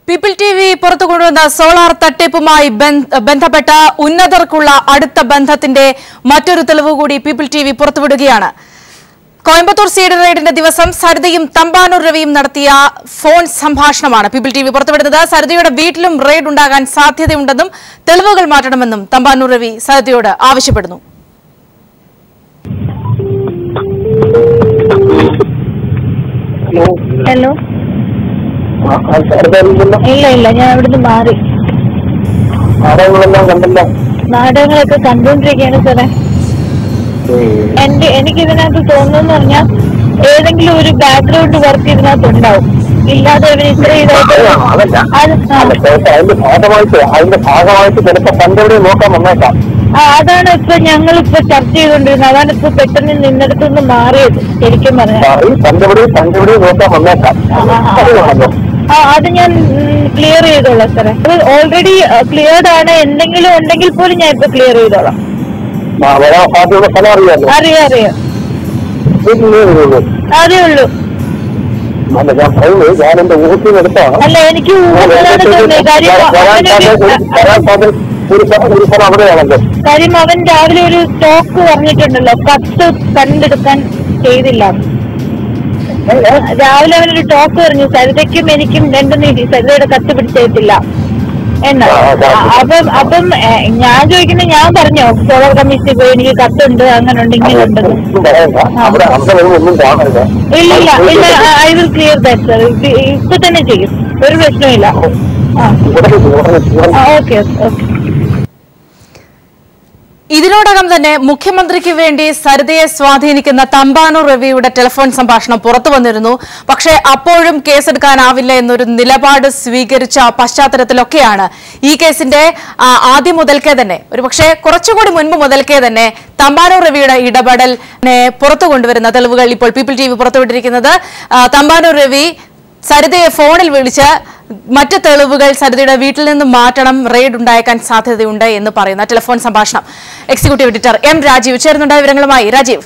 People T V പുറത്തു കൊണ്ടുവന്ന solar തട്ടിപ്പുമായി ബന്ധ- ബന്ധപ്പെട്ട ഉന്നതർക്കുള്ള അടുത്ത ബന്ധത്തിന്റെ മറ്റൊരു തെളിവ് കൂടി പീപ്പിൾ ടി വി പുറത്തുവിടുകയാണ് കോയമ്പത്തൂർ സീഡ് റൈഡിന്റെ ദിവസം സരിതയും തമ്പാനൂർ രവിയും നടത്തിയ ഫോൺ സംഭാഷണമാണ് പീപ്പിൾ ടി വി പുറത്തുവിടുന്നത് സരിതയുടെ വീട്ടിലും റെയ്ഡ് ഉണ്ടാകാൻ സാധ്യതയുണ്ടെന്നും തെളിവുകൾ മാറ്റണമെന്നും തമ്പാനൂർ രവി സരിതയോട് ആവശ്യപ്പെടുന്നു ഹലോ അടുത്തറിയില്ലല്ലോ ഇല്ല ഇല്ല ഞാൻ അവിടുന്ന് മാറി നാടകങ്ങളെല്ലാം കണ്ടല്ലോ നാടകങ്ങളൊക്കെ കണ്ടുകൊണ്ടിരിക്കുകയാണ് സാറേ എന്റെ എനിക്ക് ഇതിനകത്ത് തോന്നുന്നു പറഞ്ഞാൽ ഏതെങ്കിലും ഒരു ബാക്ക്ഗ്രൗണ്ട് വർക്ക് ഇതിനകത്ത് ഉണ്ടാവും ഇല്ലാതെ ഇവർ ഇത്ര ഇതായിട്ട് അതല്ല അത് ആ, അല്ല, ചേട്ടാ, അതിന്റെ ഭാഗമായിട്ട് അതിന്റെ ഭാഗമായിട്ട് ചിലപ്പോ പണ്ടെവിടെ നോക്കാൻ വന്നേക്കാം ആ, അതാണ് ഇപ്പൊ ഞങ്ങൾ ഇപ്പൊ ചർച്ച ചെയ്തുകൊണ്ടിരുന്നത് അതാണ് ഇപ്പൊ പെട്ടെന്ന് നിന്നിടത്തുനിന്ന് മാറിയത് ശരിക്കും പറഞ്ഞാൽ ഈ പണ്ടെവിടെ പണ്ടെവിടെ നോക്കാൻ വന്നേക്കാം ആ, ആ, ആ. അറിയാമല്ലോ ആ അത് ഞാൻ ക്ലിയർ ചെയ്തോളാം സാറേ അത് ഓൾറെഡി ക്ലിയർഡ് ആണ് എന്തെങ്കിലും ഉണ്ടെങ്കിൽ പോലും ഞാൻ ഇപ്പൊ ക്ലിയർ ചെയ്തോളാം ആ, വരാൻ സാധ്യതയുള്ള സ്ഥലം അറിയാമല്ലോ അറിയാം അറിയാം വീട്ടിലേ വരുള്ളൂ അതേ ഉള്ളൂ അല്ല ഞാൻ പറയുന്നത് ഞാൻ എന്റെ ഊഹത്തിൽ നിന്ന് എടുത്താണ് അല്ല എനിക്ക് ഊഹങ്ങളാണ് തോന്നിയത് കാര്യം വരാൻ അവനൊരു സാധ്യത വരാൻ സാധ്യത ഒരു സ്ഥലം ഒരു സ്ഥലം അവിടെയാണല്ലോ കാര്യം അവൻ രാവിലെ ഒരു സ്റ്റോക്ക് പറഞ്ഞിട്ടുണ്ടല്ലോ കത്ത് കണ്ടെടുക്കാൻ ചെയ്തില്ല രാവിലെ അവനൊരു ടോക്ക് പറഞ്ഞു സരിതയ്ക്കും എനിക്കും രണ്ടും നീതി സരിതയുടെ കത്ത് പിടിച്ചേത്തില്ല എന്നാ ആ, ആ, ആ. അപ്പം അപ്പം ഏ, ഞാൻ ചോദിക്കുന്നത് ഞാൻ പറഞ്ഞോ സോളർ കമ്മീഷനിൽ പോയി എനിക്ക് കത്തുണ്ട് അങ്ങനെ ഉണ്ട് ഇങ്ങനെ ഉണ്ടെന്ന് ഒന്നും പറയണ്ട അവിടെ അവിടെ ഒന്നും കാണരുത് ഇല്ല ഇല്ല ഇല്ല I will clear that sir ഇപ്പൊ തന്നെ ചെയ്യും ഒരു പ്രശ്നമില്ല ആ ഉടനെ ഉടനെ ഉടനെ ഓക്കെ ഓക്കെ ഇതിനോടകം തന്നെ മുഖ്യമന്ത്രിക്ക് വേണ്ടി സരിതയെ സ്വാധീനിക്കുന്ന തമ്പാനൂർ രവിയുടെ ടെലിഫോൺ സംഭാഷണം പുറത്തു വന്നിരുന്നു പക്ഷേ അപ്പോഴും കേസെടുക്കാനാവില്ല എന്നൊരു നിലപാട് സ്വീകരിച്ച പശ്ചാത്തലത്തിലൊക്കെയാണ് ഈ കേസിന്റെ ആ, ആദ്യം മുതൽക്കേ തന്നെ ഒരു പക്ഷേ കുറച്ചുകൂടി മുൻപ് മുതൽക്കേ തന്നെ തമ്പാനൂർ രവിയുടെ ഇടപെടലിനെ പുറത്തു കൊണ്ടുവരുന്ന തെളിവുകൾ ഇപ്പോൾ പീപ്പിൾ ടി വി പുറത്തുവിട്ടിരിക്കുന്നത് ആ, തമ്പാനൂർ രവി സരിതയെ ഫോണിൽ വിളിച്ച് മറ്റ് തെളിവുകൾ സരിതയുടെ വീട്ടിൽ നിന്ന് മാറ്റണം റെയ്ഡ് ഉണ്ടായേക്കാൻ സാധ്യതയുണ്ട് എന്ന് പറയുന്ന ടെലിഫോൺ സംഭാഷണം എക്സിക്യൂട്ടീവ് എഡിറ്റർ എം രാജീവ് ചേർന്നുണ്ടായ വിവരങ്ങളുമായി രാജീവ്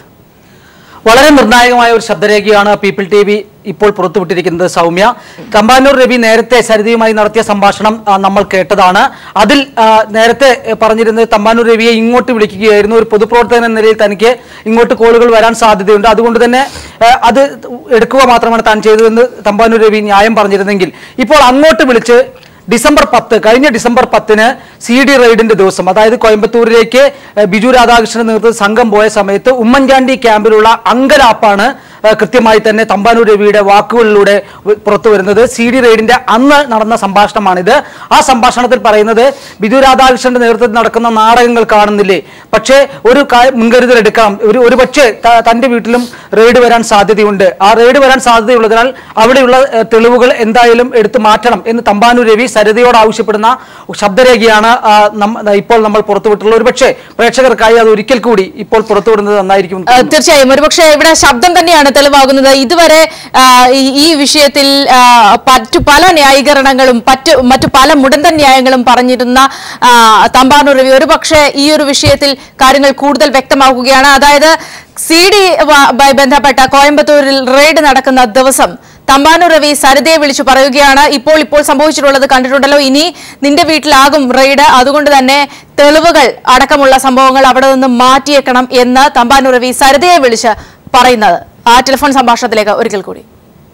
വളരെ നിർണായകമായ ഒരു ശബ്ദരേഖയാണ് പീപ്പിൾ ടി വി ഇപ്പോൾ പുറത്തുവിട്ടിരിക്കുന്നത് സൗമ്യ തമ്പാനൂർ രവി നേരത്തെ സരിതയുമായി നടത്തിയ സംഭാഷണം ആ, നമ്മൾ കേട്ടതാണ് അതിൽ ആ, നേരത്തെ എ, പറഞ്ഞിരുന്നത് തമ്പാനൂർ രവിയെ ഇങ്ങോട്ട് വിളിക്കുകയായിരുന്നു ഒരു പൊതുപ്രവർത്തകൻ എന്ന നിലയിൽ തനിക്ക് ഇങ്ങോട്ട് കോളുകൾ വരാൻ സാധ്യതയുണ്ട് അതുകൊണ്ട് തന്നെ ആ, അത് എടുക്കുക മാത്രമാണ് താൻ ചെയ്തതെന്ന് തമ്പാനൂർ രവി ന്യായം പറഞ്ഞിരുന്നെങ്കിൽ ഇപ്പോൾ അങ്ങോട്ട് വിളിച്ച് ഡിസംബർ പത്ത് കഴിഞ്ഞ ഡിസംബർ പത്തിന് സി ഡി റെയ്ഡിന്റെ ദിവസം അതായത് കോയമ്പത്തൂരിലേക്ക് ഏഹ്, ബിജു രാധാകൃഷ്ണൻ നേതൃത്വ സംഘം പോയ സമയത്ത് ഉമ്മൻചാണ്ടി ക്യാമ്പിലുള്ള അങ്കലാപ്പാണ് ഏഹ്, കൃത്യമായി തന്നെ തമ്പാനൂർ രവിയുടെ വാക്കുകളിലൂടെ വ- പുറത്തു വരുന്നത് സി ഡി റെയ്ഡിന്റെ അന്ന് നടന്ന സംഭാഷണമാണിത് ആ സംഭാഷണത്തിൽ പറയുന്നത് ബിജു രാധാകൃഷ്ണന്റെ നേതൃത്വത്തിൽ നടക്കുന്ന നാടകങ്ങൾ കാണുന്നില്ലേ പക്ഷേ ഒരു കാ- മുൻകരുതൽ എടുക്കണം ഒരു ഒരു പക്ഷേ ത- തന്റെ വീട്ടിലും റെയ്ഡ് വരാൻ സാധ്യതയുണ്ട് ആ റെയ്ഡ് വരാൻ സാധ്യതയുള്ളതിനാൽ അവിടെയുള്ള ഏഹ്, തെളിവുകൾ എന്തായാലും എടുത്തു മാറ്റണം എന്ന് തമ്പാനൂർ രവി സരിതയോട് ആവശ്യപ്പെടുന്ന ശബ്ദരേഖയാണ് ആ, നം- ഇപ്പോൾ നമ്മൾ പുറത്തുവിട്ടുള്ളത് ഒരുപക്ഷെ പ്രേക്ഷകർക്കായി അത് ഒരിക്കൽ കൂടി ഇപ്പോൾ പുറത്തുവിടുന്നത് നന്നായിരിക്കും എന്ന് ആ, തോന്നുന്നു. തീർച്ചയായും ഒരുപക്ഷെ ഇവിടെ ശബ്ദം തന്നെയാണ് തെളിവാകുന്നത് ഇതുവരെ ആ, ഈ- ഈ വിഷയത്തിൽ ആ, മറ്റു പല ന്യായീകരണങ്ങളും മറ്റു മറ്റു പല മുടന്തൻ ന്യായങ്ങളും പറഞ്ഞിരുന്ന ആ, തമ്പാനൂർ രവി ഒരുപക്ഷെ ഈ ഒരു വിഷയത്തിൽ കാര്യങ്ങൾ കൂടുതൽ വ്യക്തമാക്കുകയാണ് അതായത് സി ഡി ബന്ധപ്പെട്ട കോയമ്പത്തൂരിൽ റെയ്ഡ് നടക്കുന്ന ദിവസം തമ്പാനൂർ രവി സരിതയെ വിളിച്ചു പറയുകയാണ് ഇപ്പോൾ ഇപ്പോൾ സംഭവിച്ചിട്ടുള്ളത് കണ്ടിട്ടുണ്ടല്ലോ ഇനി നിന്റെ വീട്ടിലാകും റെയ്ഡ് അതുകൊണ്ട് തന്നെ തെളിവുകൾ അടക്കമുള്ള സംഭവങ്ങൾ അവിടെ നിന്ന് മാറ്റിയേക്കണം എന്ന് തമ്പാനൂർ രവി സരിതയെ വിളിച്ച് പറയുന്നത് ആ ടെലിഫോൺ സംഭാഷണത്തിലേക്ക് ഒരിക്കൽ കൂടി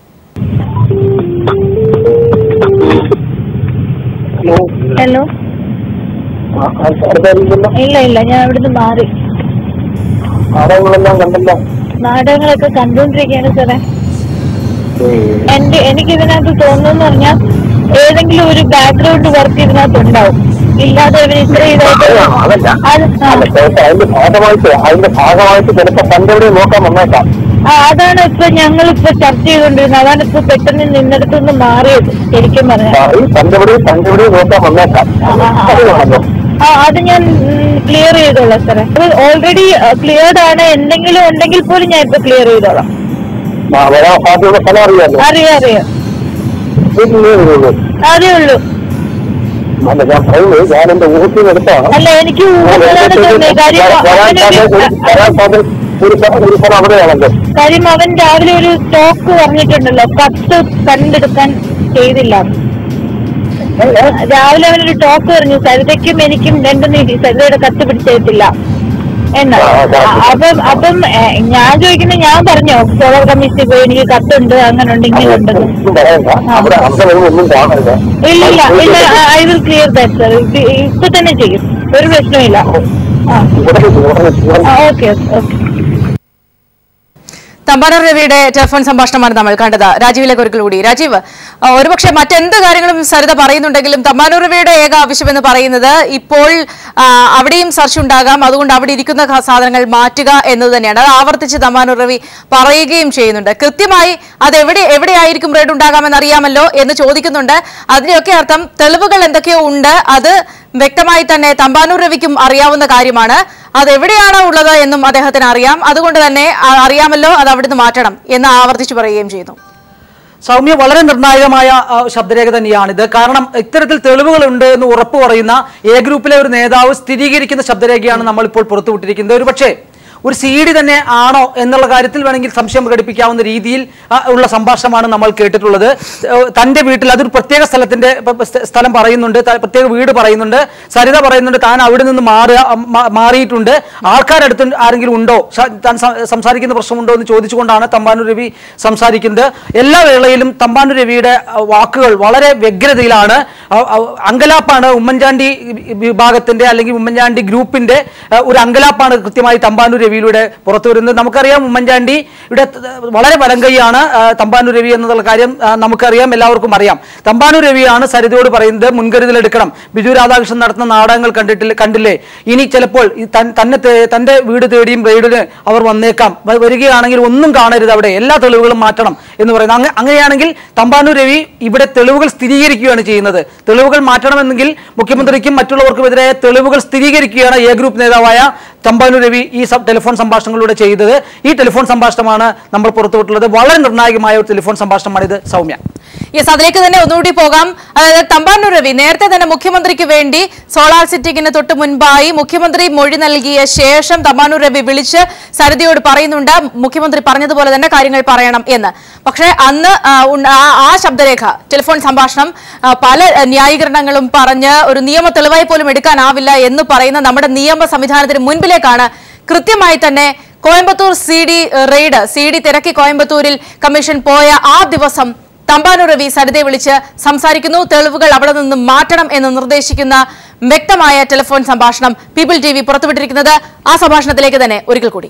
ഹലോ ആ, അടുത്തറിയില്ലല്ലോ ഇല്ല ഇല്ല ഞാൻ അവിടുന്ന് മാറി നാടകങ്ങളെല്ലാം കണ്ടല്ലോ നാടകങ്ങളൊക്കെ കണ്ടുകൊണ്ടിരിക്കുകയാണ് സാറേ എന്റെ എനിക്ക് ഇതിനകത്ത് തോന്നുന്നു പറഞ്ഞാൽ ഏതെങ്കിലും ഒരു ബാക്ക്ഗ്രൗണ്ട് വർക്ക് ഇതിനകത്ത് ഉണ്ടാവും ഇല്ലാതെ ഇവർ ഇത്ര ഇതായിട്ട് അതല്ല അത് ആ, അല്ല, ചേട്ടാ, അതിന്റെ ഭാഗമായിട്ട് അതിന്റെ ഭാഗമായിട്ട് ചിലപ്പോ പണ്ടെവിടെ നോക്കാൻ വന്നേക്കാം ആ, അതാണ് ഇപ്പൊ ഞങ്ങൾ ഇപ്പൊ ചർച്ച ചെയ്തുകൊണ്ടിരുന്നത് അതാണ് ഇപ്പൊ പെട്ടെന്ന് നിന്നിടത്തുനിന്ന് മാറിയത് ശരിക്കും പറഞ്ഞാൽ ഈ പണ്ടെവിടെ പണ്ടെവിടെ നോക്കാൻ വന്നേക്കാം ആ, ആ, ആ. അറിയാമല്ലോ ആ അത് ഞാൻ ക്ലിയർ ചെയ്തോളാം സാറേ അത് ഓൾറെഡി ക്ലിയർഡ് ആണ് എന്തെങ്കിലും ഉണ്ടെങ്കിൽ പോലും ഞാൻ ഇപ്പൊ ക്ലിയർ ചെയ്തോളാം ആ, വരാൻ സാധ്യതയുള്ള സ്ഥലം അറിയാമല്ലോ അറിയാം അറിയാം വീട്ടിലേ വരുള്ളൂ അതേ ഉള്ളൂ അല്ല ഞാൻ പറയുന്നത് ഞാൻ എന്റെ ഊഹത്തിൽ നിന്ന് എടുത്താണ് അല്ല എനിക്ക് ഊഹങ്ങളാണ് തോന്നിയത് കാര്യം വരാൻ അവനൊരു സാധ്യത വരാൻ സാധ്യത ഒരു സ്ഥലം ഒരു സ്ഥലം അവിടെയാണല്ലോ കാര്യം അവൻ രാവിലെ ഒരു സ്റ്റോക്ക് പറഞ്ഞിട്ടുണ്ടല്ലോ കത്ത് കണ്ടെടുക്കാൻ ചെയ്തില്ല രാവിലെ അവനൊരു ടോക്ക് പറഞ്ഞു സരിതയ്ക്കും എനിക്കും രണ്ടും നീതി സരിതയുടെ കത്ത് പിടിച്ചെത്തില്ല എന്ന് അപ്പം അപ്പം ഏ, ഞാൻ ചോദിക്കുന്നത് ഞാൻ പറഞ്ഞോ സോളർ കമ്മീഷനിൽ പോയി എനിക്ക് കത്തുണ്ട് അങ്ങനെ ഉണ്ട് ഇങ്ങനെ ഉണ്ടെന്ന് ഒന്നും പറയണ്ട അവിടെ അവിടെ വരുമ്പോൾ ഒന്നും കാണരുത് ഇല്ല ഇല്ല ഇല്ല I will clear that sir ഇപ്പൊ തന്നെ ചെയ്യും ഒരു പ്രശ്നമില്ല ആ ഉടനെ ഉടനെ ഉടനെ ഓക്കെ ഓക്കെ തമ്പാനൂർ രവിയുടെ ടെലിഫോൺ സംഭാഷണമാണ് നമ്മൾ കണ്ടത് രാജീവിലേക്ക് ഒരിക്കൽ കൂടി രാജീവ് ആ, ഒരുപക്ഷെ മറ്റെന്ത് കാര്യങ്ങളും സരിത പറയുന്നുണ്ടെങ്കിലും തമ്പാനൂർ രവിയുടെ ഏക ആവശ്യമെന്ന് പറയുന്നത് ഇപ്പോൾ ആ, അവിടെയും സെർച്ച് ഉണ്ടാകാം അതുകൊണ്ട് അവിടെ ഇരിക്കുന്ന ക- സാധനങ്ങൾ മാറ്റുക എന്നത് തന്നെയാണ് അത് ആവർത്തിച്ച് തമ്പാനൂർ രവി പറയുകയും ചെയ്യുന്നുണ്ട് കൃത്യമായി അത് എവിടെ എവിടെയായിരിക്കും റെയ്ഡ് ഉണ്ടാകാമെന്ന് അറിയാമല്ലോ എന്ന് ചോദിക്കുന്നുണ്ട് അതിനെയൊക്കെ അർത്ഥം തെളിവുകൾ എന്തൊക്കെയോ ഉണ്ട് അത് വ്യക്തമായി തന്നെ തമ്പാനൂർ രവിക്കും അറിയാവുന്ന കാര്യമാണ് അത് എവിടെയാണ് ഉള്ളത് എന്നും അദ്ദേഹത്തിന് അറിയാം അതുകൊണ്ട് തന്നെ ആ, അറിയാമല്ലോ അത് അവിടുന്ന് മാറ്റണം എന്ന് ആവർത്തിച്ചു പറയുകയും ചെയ്യുന്നു സൗമ്യ വളരെ നിർണായകമായ ആ, ശബ്ദരേഖ തന്നെയാണിത് കാരണം ഇത്തരത്തിൽ തെളിവുകളുണ്ട് എന്ന് ഉറപ്പ് പറയുന്ന എ ഗ്രൂപ്പിലെ ഒരു നേതാവ് സ്ഥിരീകരിക്കുന്ന ശബ്ദരേഖയാണ് നമ്മൾ ഇപ്പോൾ പുറത്തുവിട്ടിരിക്കുന്നത് ഒരു പക്ഷേ ഒരു സി ഡി തന്നെ ആണോ എന്നുള്ള കാര്യത്തിൽ വേണമെങ്കിൽ സംശയം പ്രകടിപ്പിക്കാവുന്ന രീതിയിൽ ആ, ഉള്ള സംഭാഷണമാണ് നമ്മൾ കേട്ടിട്ടുള്ളത് ഏഹ്, തന്റെ വീട്ടിൽ അതൊരു പ്രത്യേക സ്ഥലത്തിന്റെ പ- പ- സ്ഥ- സ്ഥലം പറയുന്നുണ്ട് ത- പ്രത്യേക വീട് പറയുന്നുണ്ട് സരിത പറയുന്നുണ്ട് താൻ അവിടെ നിന്ന് മാറുക മാ- മാറിയിട്ടുണ്ട് ആൾക്കാരടുത്ത് ആരെങ്കിലും ഉണ്ടോ ശ- താൻ സം- സംസാരിക്കുന്ന പ്രശ്നമുണ്ടോ എന്ന് ചോദിച്ചുകൊണ്ടാണ് തമ്പാനൂർ രവി സംസാരിക്കുന്നത് എല്ലാ വേളയിലും തമ്പാനൂർ രവിയുടെ അഹ്, വാക്കുകൾ വളരെ വ്യഗ്രതയിലാണ് അഹ്, അഹ്, അങ്കലാപ്പാണ് ഉമ്മൻചാണ്ടി വിഭാഗത്തിന്റെ അല്ലെങ്കിൽ ഉമ്മൻചാണ്ടി ഗ്രൂപ്പിന്റെ അഹ്, ഒരു അങ്കലാപ്പാണ് കൃത്യമായി തമ്പാനൂർ രവിയിലൂടെ പുറത്തു വരുന്നത് നമുക്കറിയാം ഉമ്മൻചാണ്ടി ഇവിടെ വളരെ വലങ്കൈയാണ് അഹ്, തമ്പാനൂർ രവി എന്നുള്ള കാര്യം അഹ്, നമുക്കറിയാം എല്ലാവർക്കും അറിയാം തമ്പാനൂർ രവിയാണ് സരിതയോട് പറയുന്നത് മുൻകരുതലെടുക്കണം ബിജു രാധാകൃഷ്ണൻ നടത്തുന്ന നാടകങ്ങൾ കണ്ടിട്ടില്ല കണ്ടില്ലേ ഇനി ചിലപ്പോൾ ഈ തൻ- തന്നെ തേ- തന്റെ വീട് തേടിയും റെയ്ഡിന് അവർ വന്നേക്കാം വ- വരികയാണെങ്കിൽ ഒന്നും കാണരുത് അവിടെ എല്ലാ തെളിവുകളും മാറ്റണം എന്ന് പറയുന്നത് അങ്ങ- അങ്ങനെയാണെങ്കിൽ തമ്പാനൂർ രവി ഇവിടെ തെളിവുകൾ സ്ഥിരീകരിക്കുകയാണ് ചെയ്യുന്നത് തെളിവുകൾ മാറ്റണമെന്നെങ്കിൽ മുഖ്യമന്ത്രിക്കും മറ്റുള്ളവർക്കുമെതിരായ തെളിവുകൾ സ്ഥിരീകരിക്കുകയാണ് എ ഗ്രൂപ്പ് നേതാവായ തമ്പാനൂർ രവി ഈ സം- ടെലിഫോൺ സംഭാഷണങ്ങളിലൂടെ ചെയ്തത് ഈ ടെലിഫോൺ സംഭാഷണമാണ് നമ്മൾ പുറത്തുവിട്ടുള്ളത് വളരെ നിർണായകമായ ഒരു ടെലിഫോൺ സംഭാഷണമാണ് ഇത് സൗമ്യ യെസ് അതിലേക്ക് തന്നെ ഒന്നുകൂടി പോകാം അതായത് തമ്പാനൂർ രവി നേരത്തെ തന്നെ മുഖ്യമന്ത്രിക്ക് വേണ്ടി സോളാർ സിറ്റിങ്ങിന് തൊട്ട് മുൻപായി മുഖ്യമന്ത്രി മൊഴി നൽകിയ ശേഷം തമ്പാനൂർ രവി വിളിച്ച് സരിതയോട് പറയുന്നുണ്ട് മുഖ്യമന്ത്രി പറഞ്ഞതുപോലെ തന്നെ കാര്യങ്ങൾ പറയണം എന്ന് പക്ഷേ അന്ന് ആ, ഉണ്ട- ആ- ആ ശബ്ദരേഖ ടെലിഫോൺ സംഭാഷണം ആ, പല ആ, ന്യായീകരണങ്ങളും പറഞ്ഞ് ഒരു നിയമ തെളിവായി പോലും എടുക്കാനാവില്ല എന്ന് പറയുന്ന നമ്മുടെ നിയമ സംവിധാനത്തിന് മുൻപിലേക്കാണ് കൃത്യമായി തന്നെ Coimbatore C D raid C D തിരക്കി കോയമ്പത്തൂരിൽ കമ്മീഷൻ പോയ ആ ദിവസം തമ്പാനൂർ രവി സരിതയെ വിളിച്ച് സംസാരിക്കുന്നു തെളിവുകൾ അവിടെ നിന്ന് മാറ്റണം എന്ന് നിർദ്ദേശിക്കുന്ന വ്യക്തമായ ടെലിഫോൺ സംഭാഷണം പീപ്പിൾ ടി വി പുറത്തുവിട്ടിരിക്കുന്നത് ആ സംഭാഷണത്തിലേക്ക് തന്നെ ഒരിക്കൽ കൂടി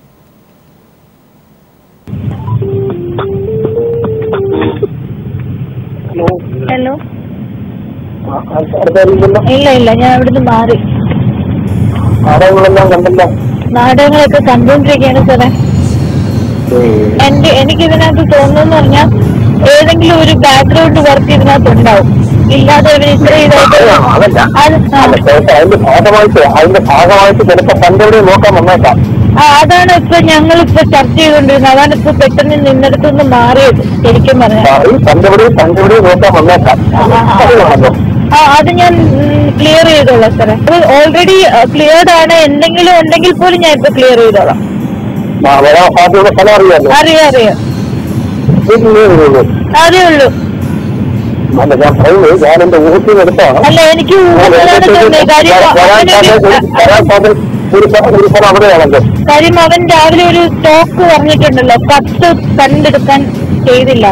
ഹലോ അടുത്തായിരിക്കുമല്ലോ ഇല്ല ഇല്ല ഞാൻ അവിടുന്ന് മാറി നാടകങ്ങളെല്ലാം കണ്ടല്ലോ നാടകങ്ങളൊക്കെ കണ്ടുകൊണ്ടിരിക്കുകയാണ് സാറേ എന്റെ എനിക്ക് ഇതിനകത്ത് തോന്നുന്നു പറഞ്ഞാൽ ഏതെങ്കിലും ഒരു ബാക്ക്ഗ്രൗണ്ട് വർക്ക് ഇതിനകത്ത് ഉണ്ടാവും ഇല്ലാതെ ഇവർ ഇത്ര ഇതായിട്ട് അതല്ല അത് ആ. അല്ല, ചേട്ടാ, അതിന്റെ ഭാഗമായിട്ട് അതിന്റെ ഭാഗമായിട്ട് ചിലപ്പോ തന്റെ നോക്കാൻ വന്നേക്കാം ആ, അതാണ് ഇപ്പൊ ഞങ്ങൾ ഇപ്പൊ ചർച്ച ചെയ്തുകൊണ്ടിരുന്നത് അതാണ് ഇപ്പൊ പെട്ടെന്ന് നിന്നിടത്തു നിന്ന് മാറിയത് ശരിക്കും പറഞ്ഞാൽ ആ, ഈ തന്റെ തന്റെ നോക്കാൻ വന്നേക്കാം അറിയാമല്ലോ ആ അത് ഞാൻ ക്ലിയർ ചെയ്തോളാം സാറേ ഓൾറെഡി ക്ലിയർഡ് ആണ് എന്തെങ്കിലും ഉണ്ടെങ്കിൽ പോലും ഞാൻ ഇപ്പൊ ക്ലിയർ ചെയ്തോളാം ആ, വരാൻ സാധ്യതയുള്ള സ്ഥലം അറിയാമല്ലോ അറിയാം അറിയാം വീട്ടിലേ വരുള്ളൂ അതേ ഉള്ളൂ അല്ല ഞാൻ പറയുന്നത് ഞാൻ എന്റെ ഊഹത്തിൽ എടുത്താണ് അല്ല എനിക്ക് ഊഹത്തിലാണ് തോന്നിയത് കാര്യം അവനൊരു വരാൻ സാധ്യത ഒരു സ്ഥലം ഒരു സ്ഥലം അവിടെയാണല്ലോ കാര്യം അവൻ രാവിലെ ഒരു ടോക്ക് പറഞ്ഞിട്ടുണ്ടല്ലോ കത്ത് കണ്ടെടുക്കാൻ ചെയ്തില്ല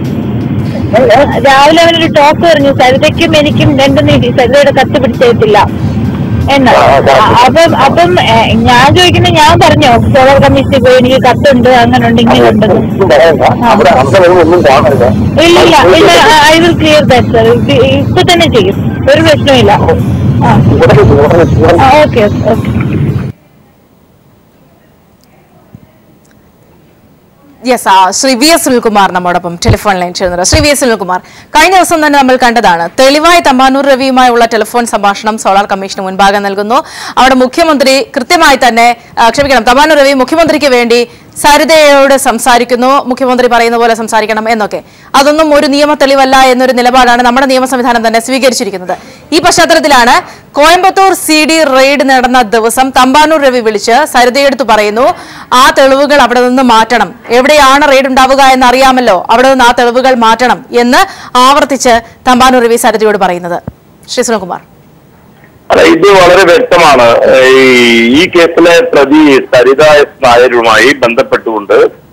രാവിലെ അവനൊരു ടോക്ക് പറഞ്ഞു സരിതയ്ക്കും എനിക്കും രണ്ടും നീതി സരിതയുടെ കത്ത് പിടിച്ചെത്തില്ല എന്ന് അപ്പം അപ്പം ഏ, ഞാൻ ചോദിക്കുന്നത് ഞാൻ പറഞ്ഞോ സോളർ കമ്മീഷനിൽ പോയി എനിക്ക് കത്തുണ്ട് അങ്ങനെ ഉണ്ട് ഇങ്ങനെ ഉണ്ടെന്ന് ഒന്നും പറയണ്ട അവിടെ അവിടെ വരുമ്പോൾ ഒന്നും കാണരുത് ഇല്ല ഇല്ല ഇല്ല I will clear that sir ഇപ്പൊ തന്നെ ചെയ്യും ഒരു പ്രശ്നമില്ല ആ ഉടനെ ഉടനെ ഉടനെ ഓക്കെ ഓക്കെ യെസ് ആ ശ്രീ വി എസ് സുനിൽകുമാർ നമ്മോടൊപ്പം ടെലിഫോൺ ലൈൻ ചേർന്നത് ശ്രീ വി എസ് സുനിൽകുമാർ കഴിഞ്ഞ ദിവസം തന്നെ നമ്മൾ കണ്ടതാണ് തെളിവായി തമ്പാനൂർ രവിയുമായുള്ള ടെലിഫോൺ സംഭാഷണം സോളാർ കമ്മീഷന് മുൻപാകെ നൽകുന്നു അവിടെ മുഖ്യമന്ത്രി കൃത്യമായി തന്നെ ആ, ക്ഷമിക്കണം തമ്പാനൂർ രവി മുഖ്യമന്ത്രിക്ക് വേണ്ടി സരിതയോട് സംസാരിക്കുന്നു മുഖ്യമന്ത്രി പറയുന്ന പോലെ സംസാരിക്കണം എന്നൊക്കെ അതൊന്നും ഒരു നിയമ തെളിവല്ല എന്നൊരു നിലപാടാണ് നമ്മുടെ നിയമ സംവിധാനം തന്നെ സ്വീകരിച്ചിരിക്കുന്നത് ഈ പശ്ചാത്തലത്തിലാണ് കോയമ്പത്തൂർ സി ഡി റെയ്ഡ് നടന്ന ദിവസം തമ്പാനൂർ രവി വിളിച്ച് സരിതയെടുത്ത് പറയുന്നു ആ തെളിവുകൾ അവിടെ നിന്ന് മാറ്റണം എവിടെയാണ് റെയ്ഡ് ഉണ്ടാവുക എന്ന് അറിയാമല്ലോ അവിടെ നിന്ന് ആ തെളിവുകൾ മാറ്റണം എന്ന് ആവർത്തിച്ച് തമ്പാനൂർ രവി സരിതയോട് പറയുന്നത് ശ്രീ സുനിൽകുമാർ അല്ല ഇത് വളരെ വ്യക്തമാണ് ഈ ഈ കേസിലെ പ്രതി സരിത എസ് നായരുമായി ബന്ധപ്പെട്ടുകൊണ്ട്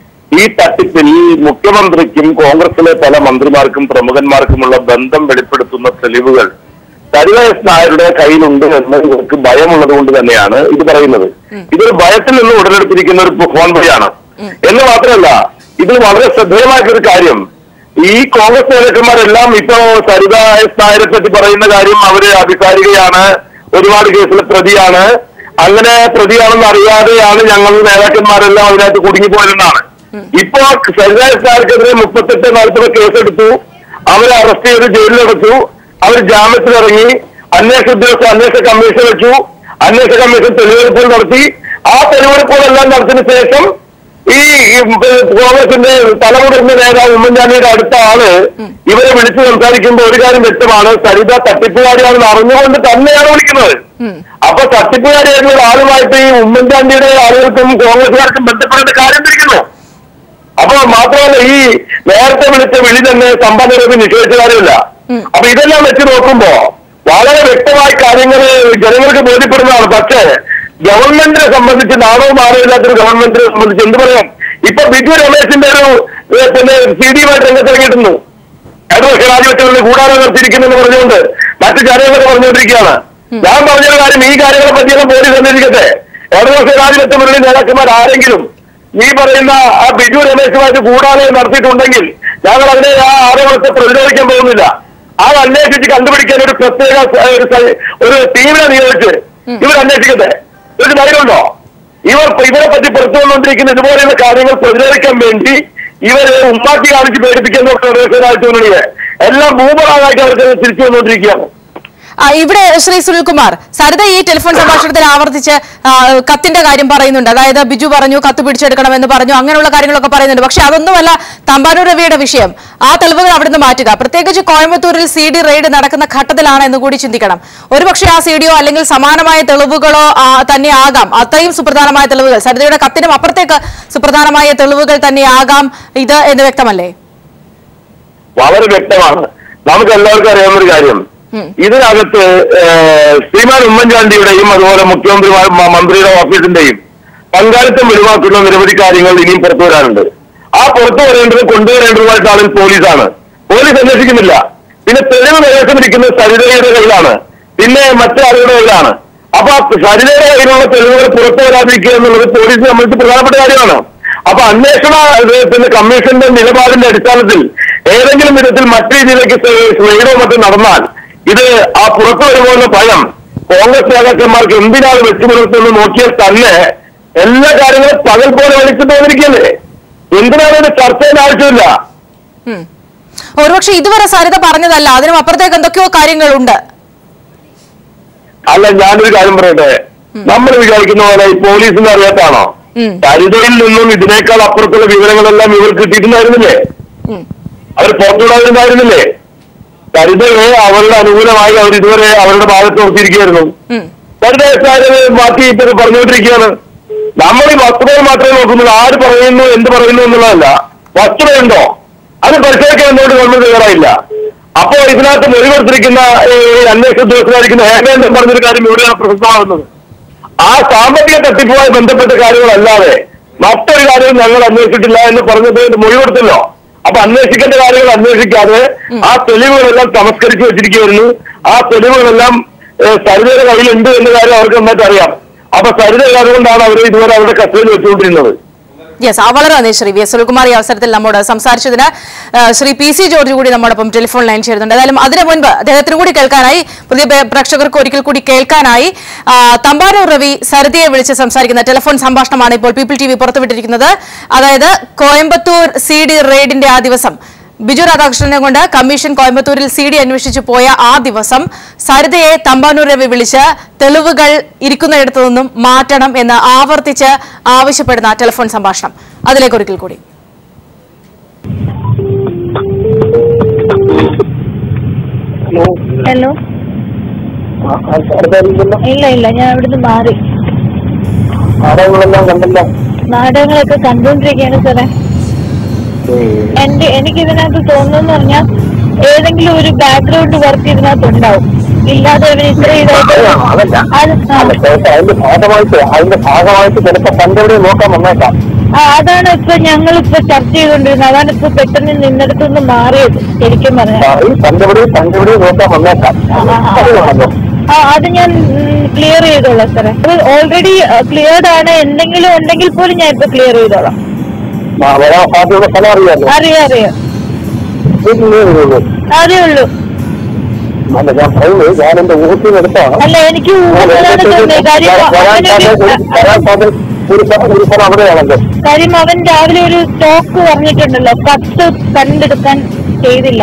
ഈ തട്ടിപ്പിൽ മുഖ്യമന്ത്രിക്കും കോൺഗ്രസിലെ പല മന്ത്രിമാർക്കും പ്രമുഖന്മാർക്കുമുള്ള ബന്ധം വെളിപ്പെടുത്തുന്ന തെളിവുകൾ സരിത എസ് നായരുടെ കയ്യിലുണ്ട് എന്ന് ഇവർക്ക് ഭയമുള്ളത് കൊണ്ട് തന്നെയാണ് ഇത് പറയുന്നത് ഇതൊരു ഭയത്തിൽ നിന്ന് ഉടലെടുത്തിരിക്കുന്ന ഒരു ഫോൺ വഴിയാണ് എന്ന് മാത്രമല്ല ഇതിൽ വളരെ ശ്രദ്ധേയമായിട്ടൊരു കാര്യം ഈ കോൺഗ്രസ് നേതാക്കന്മാരെല്ലാം ഇപ്പോ സരിത എസ് നായരെ പറ്റി പറയുന്ന കാര്യം അവര് അധികാരികയാണ് ഒരുപാട് കേസിലെ പ്രതിയാണ് അങ്ങനെ പ്രതിയാണെന്ന് അറിയാതെയാണ് ഞങ്ങൾ നേതാക്കന്മാരെല്ലാം അതിനകത്ത് കുടുങ്ങിപ്പോയതെന്നാണ് ഇപ്പോ സരിത എസ് നായർക്കെതിരെ മുപ്പത്തെട്ട് നാൽപ്പത് കേസെടുത്തു അവരെ അറസ്റ്റ് ചെയ്ത് ജയിലിലടച്ചു അവർ ജാമ്യത്തിലിറങ്ങി അന്വേഷണ ഉദ്യോഗസ്ഥ അന്വേഷണ കമ്മീഷൻ വെച്ചു അന്വേഷണ കമ്മീഷൻ തെളിവെടുപ്പുകൾ നടത്തി ആ തെളിവെടുപ്പുകളെല്ലാം നടത്തിയതിനു ശേഷം ഈ ഈ കോൺഗ്രസിന്റെ തലമുതിർന്ന നേതാവ് ഉമ്മൻചാണ്ടിയുടെ അടുത്ത ആള് ഇവരെ വിളിച്ചു സംസാരിക്കുമ്പോൾ ഒരു കാര്യം വ്യക്തമാണ് സരിത തട്ടിപ്പുകാരിയാണെന്ന് അറിഞ്ഞുകൊണ്ട് തന്നെയാണ് വിളിക്കുന്നത് അപ്പൊ തട്ടിപ്പുകാരിയായിട്ടുള്ള ഒരു ആളുമായിട്ട് ഈ ഉമ്മൻചാണ്ടിയുടെ ആളുകൾക്കും കോൺഗ്രസുകാർക്കും ബന്ധപ്പെടേണ്ട കാര്യം തിരിക്കുന്നു അപ്പൊ മാത്രമല്ല ഈ നേരത്തെ വിളിച്ച വിളി തന്നെ സമ്പന്നരവ് നിഷേധിച്ച കാര്യമില്ല അപ്പൊ ഇതെല്ലാം വെച്ച് നോക്കുമ്പോ വളരെ വ്യക്തമായ കാര്യങ്ങൾ ജനങ്ങൾക്ക് ബോധ്യപ്പെടുന്നതാണ് പക്ഷേ ഗവൺമെന്റിനെ സംബന്ധിച്ച് നാണവും മാനമില്ലാത്തൊരു ഗവൺമെന്റിനെ സംബന്ധിച്ച് എന്ത് പറയാം ഇപ്പൊ ബിജു രമേശിന്റെ ഒരു ഏ, പിന്നെ സി ഡിയുമായിട്ട് രംഗത്തിറങ്ങിയിട്ടുണ്ട് ഇടതുപക്ഷ രാജ്യത്തിൽ കൂടാതെ നിർത്തിയിരിക്കുന്നെന്ന് പറഞ്ഞുകൊണ്ട് മറ്റു കാര്യങ്ങളൊക്കെ പറഞ്ഞുകൊണ്ടിരിക്കുകയാണ് ഞാൻ പറഞ്ഞൊരു കാര്യം ഈ കാര്യങ്ങളെ പറ്റിയെല്ലാം പോലീസ് അന്വേഷിക്കട്ടെ ഇടതുപക്ഷ രാജ്യത്തുള്ള നേതാക്കന്മാർ ആരെങ്കിലും ഈ പറയുന്ന ആ ബിജു രമേശുമായിട്ട് കൂടാതെ നടത്തിയിട്ടുണ്ടെങ്കിൽ ഞങ്ങൾ അതിനെ ആ ആരോപണത്തെ പ്രതിരോധിക്കാൻ പോകുന്നില്ല അത് അന്വേഷിച്ച് കണ്ടുപിടിക്കാൻ ഒരു പ്രത്യേക സ- ഒരു സ- ഒരു ടീമിനെ നിയോഗിച്ച് ഇവർ അന്വേഷിക്കട്ടെ ഒരു ധൈര്യമുണ്ടോ ഇവർ ഇവരെ പറ്റി പുറത്തു വന്നുകൊണ്ടിരിക്കുന്ന ഇതുപോലെയുള്ള കാര്യങ്ങൾ പ്രതിരോധിക്കാൻ വേണ്ടി ഇവരെ ഉമ്മാക്കി കാണിച്ച് പേടിപ്പിക്കാൻ നോക്കുന്ന എല്ലാം ഭൂപറാകായിട്ട് അവർക്ക് തിരിച്ചു വന്നുകൊണ്ടിരിക്കുകയാണ് ആ, ഇവിടെ ശ്രീ സുനിൽകുമാർ സരിത ഈ ടെലിഫോൺ സംഭാഷണത്തിൽ ആവർത്തിച്ച് ആ, കത്തിന്റെ കാര്യം പറയുന്നുണ്ട് അതായത് ബിജു പറഞ്ഞു കത്ത് പിടിച്ചെടുക്കണമെന്ന് പറഞ്ഞു അങ്ങനെയുള്ള കാര്യങ്ങളൊക്കെ പറയുന്നുണ്ട് പക്ഷെ അതൊന്നുമല്ല തമ്പാനൂർ രവിയുടെ വിഷയം ആ തെളിവുകൾ അവിടുന്ന് മാറ്റുക പ്രത്യേകിച്ച് കോയമ്പത്തൂരിൽ സി ഡി റെയ്ഡ് നടക്കുന്ന ഘട്ടത്തിലാണ് എന്ന് കൂടി ചിന്തിക്കണം ഒരുപക്ഷെ ആ സി ഡിയോ അല്ലെങ്കിൽ സമാനമായ തെളിവുകളോ ആ, തന്നെ ആകാം അത്രയും സുപ്രധാനമായ തെളിവുകൾ സരിതയുടെ കത്തിനും അപ്പുറത്തേക്ക് സുപ്രധാനമായ തെളിവുകൾ തന്നെ ആകാം ഇത് എന്ന് വ്യക്തമല്ലേ വളരെ വ്യക്തമാണ് നമുക്ക് എല്ലാവർക്കും അറിയാവുന്ന ഒരു കാര്യം ഇതിനകത്ത് ഏഹ്, ശ്രീമാൻ ഉമ്മൻചാണ്ടിയുടെയും അതുപോലെ മുഖ്യമന്ത്രി മ- മന്ത്രിയുടെ ഓഫീസിന്റെയും പങ്കാളിത്തം വെളിവാക്കുന്ന നിരവധി കാര്യങ്ങൾ ഇനിയും പുറത്തു വരാനുണ്ട് ആ പുറത്തു വരേണ്ടത് കൊണ്ടുവരേണ്ടതുമായിട്ട് ആളിൽ പോലീസാണ് പോലീസ് അന്വേഷിക്കുന്നില്ല പിന്നെ തെളിവ് കൈവശമിരിക്കുന്നത് സരിതയുടെ കയ്യിലാണ് പിന്നെ മറ്റാളുകളുടെ കയ്യിലാണ് അപ്പൊ ആ സരിതയുടെ കയ്യിലുള്ള തെളിവുകൾ പുറത്തു വരാതിരിക്കുക എന്നുള്ളത് പോലീസിനെ സംബന്ധിച്ച് പ്രധാനപ്പെട്ട കാര്യമാണ് അപ്പൊ അന്വേഷണ ഇത് പിന്നെ കമ്മീഷന്റെ നിലപാടിന്റെ അടിസ്ഥാനത്തിൽ ഏതെങ്കിലും വിധത്തിൽ മറ്റു രീതിയിലേക്ക് സ്നേഹമോ മറ്റും നടന്നാൽ ഇത് ആ പുറത്തു വരുമോ എന്ന ഭയം കോൺഗ്രസ് നേതാക്കന്മാർക്ക് എന്തിനാണ് വെച്ചു പുലർത്തുന്നത് നോക്കിയാൽ തന്നെ എല്ലാ കാര്യങ്ങളും പകൽ പോലെ വലിച്ചു തോന്നിരിക്കല്ലേ എന്തിനാണ് ഇത് ചർച്ച ചെയ്യുന്ന ആവശ്യമില്ല ഉം. ഒരുപക്ഷെ ഇതുവരെ സരിത പറഞ്ഞതല്ല അതിനും അപ്പുറത്തേക്ക് എന്തൊക്കെയോ കാര്യങ്ങളുണ്ട് അല്ല ഞാനൊരു കാര്യം പറയട്ടെ നമ്മൾ വിചാരിക്കുന്ന പോലെ ഈ പോലീസിന് അറിയാത്താണോ ഉം. കരുതലിൽ നിന്നും ഇതിനേക്കാൾ അപ്പുറത്തുള്ള വിവരങ്ങളെല്ലാം ഇവർ കിട്ടിയിട്ടുണ്ടായിരുന്നില്ലേ ഉം. അവർ പുറത്തുവിടാതിരുന്നായിരുന്നില്ലേ കരുതല് അവരുടെ അനുകൂലമായി അവർ ഇതുവരെ അവരുടെ ഭാഗത്ത് നോക്കിയിരിക്കുകയായിരുന്നു ഉം. കരുതൽ മാറ്റി ഇപ്പൊ പറഞ്ഞുകൊണ്ടിരിക്കുകയാണ് നമ്മൾ ഈ വസ്തുതകൾ മാത്രമേ നോക്കുന്നുള്ളൂ ആര് പറയുന്നു എന്ത് പറയുന്നു എന്നുള്ളതല്ല വസ്തുതയുണ്ടോ അത് പരിശോധിക്കാൻ എന്തുകൊണ്ട് ഗവൺമെന്റ് തയ്യാറായില്ല അപ്പോ ഇതിനകത്ത് മൊഴികൊടുത്തിരിക്കുന്ന ഈ അന്വേഷണ ഉദ്യോഗസ്ഥരായിരിക്കുന്ന ഹേമേന്ദ്രൻ പറഞ്ഞൊരു കാര്യം ഇവിടെയാണ് പ്രസക്തമാകുന്നത് ആ സാമ്പത്തിക തട്ടിപ്പുമായി ബന്ധപ്പെട്ട കാര്യങ്ങളല്ലാതെ മറ്റൊരു കാര്യവും ഞങ്ങൾ അന്വേഷിച്ചിട്ടില്ല എന്ന് പറഞ്ഞത് മൊഴി കൊടുത്തല്ലോ അപ്പൊ അന്വേഷിക്കേണ്ട കാര്യങ്ങൾ അന്വേഷിക്കാതെ ആ തെളിവുകളെല്ലാം തമസ്കരിച്ചു വെച്ചിരിക്കുകയായിരുന്നു ആ തെളിവുകളെല്ലാം ഏഹ്, സരിതയുടെ കയ്യിലുണ്ട് എന്ന കാര്യം അവർക്ക് നന്നായിട്ട് അറിയാം അപ്പൊ സരിത അതുകൊണ്ടാണ് അവർ ഇതുവരെ അവരുടെ കസ്റ്റഡിയിൽ വെച്ചുകൊണ്ടിരുന്നത് യെസ് ആ വളരെ നന്ദി ശ്രീ വി എസ് സുനിൽകുമാർ ഈ അവസരത്തിൽ നമ്മോട് സംസാരിച്ചതിന് ആ, ശ്രീ പി സി ജോർജ് കൂടി നമ്മോടൊപ്പം ടെലിഫോൺ ലൈൻ ചേരുന്നുണ്ട് ഏതായാലും അതിനു മുൻപ് അദ്ദേഹത്തിന് കൂടി കേൾക്കാനായി പുതിയ പ്രേ- പ്രേക്ഷകർക്ക് ഒരിക്കൽ കൂടി കേൾക്കാനായി ആ, തമ്പാനൂർ രവി സരിതയെ വിളിച്ച് സംസാരിക്കുന്ന ടെലിഫോൺ സംഭാഷണമാണ് ഇപ്പോൾ പീപ്പിൾ ടി വി പുറത്തുവിട്ടിരിക്കുന്നത് അതായത് കോയമ്പത്തൂർ സി ഡി റെയ്ഡിന്റെ ആ ദിവസം ബിജു രാധാകൃഷ്ണനെ കൊണ്ട് കമ്മീഷൻ കോയമ്പത്തൂരിൽ സി ഡി അന്വേഷിച്ചു പോയ ആ ദിവസം സരിതയെ തമ്പാനൂർ രവി വിളിച്ച് തെളിവുകൾ ഇരിക്കുന്നിടത്തു നിന്നും മാറ്റണം എന്ന് ആവർത്തിച്ച് ആവശ്യപ്പെടുന്ന ടെലിഫോൺ സംഭാഷണം അതിലേക്ക് ഒരിക്കൽ കൂടി ഹലോ ഇല്ല ഇല്ല ഞാൻ ഇവിടുന്ന് മാറി നാടകങ്ങളെല്ലാം കണ്ടല്ലോ നാടകങ്ങളൊക്കെ കണ്ടുകൊണ്ടിരിക്കുകയാണ് സാറേ എന്റെ എനിക്ക് ഇതിനകത്ത് തോന്നുന്നു പറഞ്ഞാൽ ഏതെങ്കിലും ഒരു ബാക്ക്ഗ്രൗണ്ട് വർക്ക് ഇതിനകത്ത് ഉണ്ടാവും ഇല്ലാതെ ഇവർ ഇത്ര ഇതായിട്ട് അതല്ല അത് ആ. അതിന്റെ ഭാഗമായിട്ട് അതിന്റെ ഭാഗമായിട്ട് ചിലപ്പോ കണ്ടെവിടെ നോക്കാൻ വന്നേക്കാം ആ, അതാണ് ഇപ്പൊ ഞങ്ങൾ ഇപ്പൊ ചർച്ച ചെയ്തുകൊണ്ടിരുന്നത് അതാണ് ഇപ്പൊ പെട്ടെന്ന് നിന്നിടത്തുനിന്ന് മാറിയത് ശരിക്കും പറഞ്ഞാൽ ഈ കണ്ടെവിടെ കണ്ടെവിടെ നോക്കാൻ വന്നേക്കാം അറിയാമല്ലോ ആ അത് ഞാൻ ക്ലിയർ ചെയ്തോളാം സാറേ അത് ഓൾറെഡി ക്ലിയർഡ് ആണ് എന്തെങ്കിലും ഉണ്ടെങ്കിൽ പോലും ഞാൻ ഇപ്പൊ ക്ലിയർ ചെയ്തോളാം ആ, വരാൻ സാധ്യതയുള്ള സ്ഥലം അറിയാമല്ലോ അറിയാം അറിയാം വീട്ടിലേ വരുള്ളൂ അതേ ഉള്ളൂ അല്ല ഞാൻ പറയുന്നത് ഞാൻ എന്റെ ഊഹത്തിൽ എടുത്താണ് അല്ല എനിക്ക് ഊഹത്തിലാണ് തോന്നിയത് കാര്യം അവനൊരു വരാൻ സാധ്യത ഒരു സ്ഥലം ഒരു സ്ഥലം അവിടെയാണല്ലോ കാര്യം അവൻ രാവിലെ ഒരു സ്റ്റോക്ക് പറഞ്ഞിട്ടുണ്ടല്ലോ കത്ത് കണ്ടെടുക്കാൻ ചെയ്തില്ല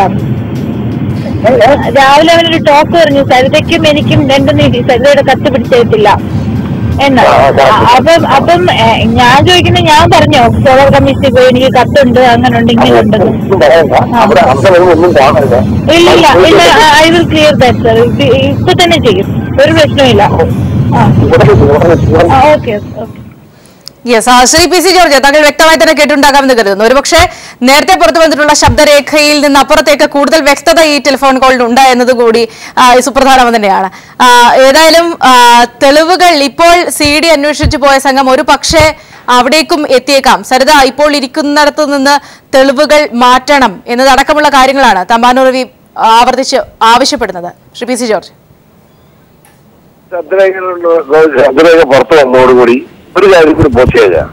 രാവിലെ അവനൊരു ടോക്ക് പറഞ്ഞു സരിതയ്ക്കും എനിക്കും രണ്ടും നീതി സരിതയുടെ കത്ത് പിടിച്ചേത്തില്ല എന്ന് ആ, ആ, ആ. അപ്പം അപ്പം ഏ, ഞാൻ ചോദിക്കുന്നത് ഞാൻ പറഞ്ഞോ സോളർ കമ്മീഷനിൽ പോയി എനിക്ക് കത്തുണ്ട് അങ്ങനെ ഉണ്ട് ഇങ്ങനെ ഉണ്ടെന്ന് ഒന്നും പറയണ്ട അവിടെ അവിടെ വരുമ്പോൾ ഒന്നും കാണരുത് ഇല്ല ഇല്ല ഇല്ല I will clear that sir ഇപ്പൊ തന്നെ ചെയ്യും ഒരു പ്രശ്നമില്ല ആ ഇവിടെ ഇവിടെ ആ okay okay yes Shri P C George താങ്കൾ വ്യക്തമായി തന്നെ കേട്ടുണ്ടാകാമെന്ന് കരുതുന്നു ഒരുപക്ഷെ നേരത്തെ പുറത്തു വന്നിട്ടുള്ള ശബ്ദരേഖയിൽ നിന്ന് അപ്പുറത്തേക്ക് കൂടുതൽ വ്യക്തത ഈ ടെലിഫോൺ കോളിൽ ഉണ്ട് എന്നത് കൂടി ആ, സുപ്രധാനം തന്നെയാണ് ആ, ഏതായാലും ആ, തെളിവുകൾ ഇപ്പോൾ സി ഡി അന്വേഷിച്ചു പോയ സംഘം ഒരു പക്ഷേ അവിടേക്കും എത്തിയേക്കാം സരിത ഇപ്പോൾ ഇരിക്കുന്നിടത്തു നിന്ന് തെളിവുകൾ മാറ്റണം എന്നതടക്കമുള്ള കാര്യങ്ങളാണ് തമ്പാനൂർ രവി ആവർത്തിച്ച് ആവശ്യപ്പെടുന്നത് ശ്രീ പി സി ജോർജ് ശബ്ദരേഖ പുറത്തു വന്നതോടുകൂടി ഒരു കാര്യം കൂടി ബോധ്യത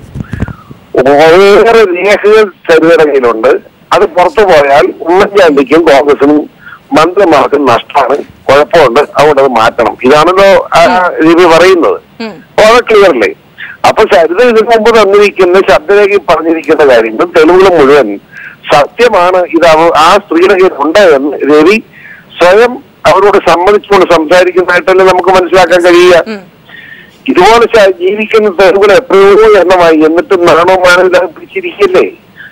ഒട്ടേറെ രേഖകൾ ചരിതയുടെ കയ്യിലുണ്ട് അത് പുറത്തു പോയാൽ ഉമ്മൻചാണ്ടിക്കും കോൺഗ്രസിനും മന്ത്രിമാർക്കും നഷ്ടമാണ് കുഴപ്പമുണ്ട് അതുകൊണ്ട് അത് മാറ്റണം ഇതാണല്ലോ ആ രവി പറയുന്നത് ഉം. അപ്പൊ അത് ക്ലിയർ അല്ലേ അപ്പൊ സരിത ഇതിനു മുമ്പ് തന്നിരിക്കുന്ന ശബ്ദരേഖയിൽ പറഞ്ഞിരിക്കുന്ന കാര്യങ്ങളും തെളിവുകൾ മുഴുവൻ സത്യമാണ് ഇത് അവ- ആ സ്ത്രീയുടെ കയ്യിൽ ഉണ്ട് എന്ന് രവി സ്വയം അവരോട് സമ്മതിച്ചുകൊണ്ട് സംസാരിക്കുന്നതായിട്ടല്ലേ നമുക്ക് മനസ്സിലാക്കാൻ കഴിയുക ഉം. ഇതുപോലെ ശ- ജീവിക്കുന്ന തെരുവുകൾ എത്രയോ എണ്ണമായി എന്നിട്ടും നാണോ മാനവില്ലാതെ പിടിച്ചിരിക്കില്ലേ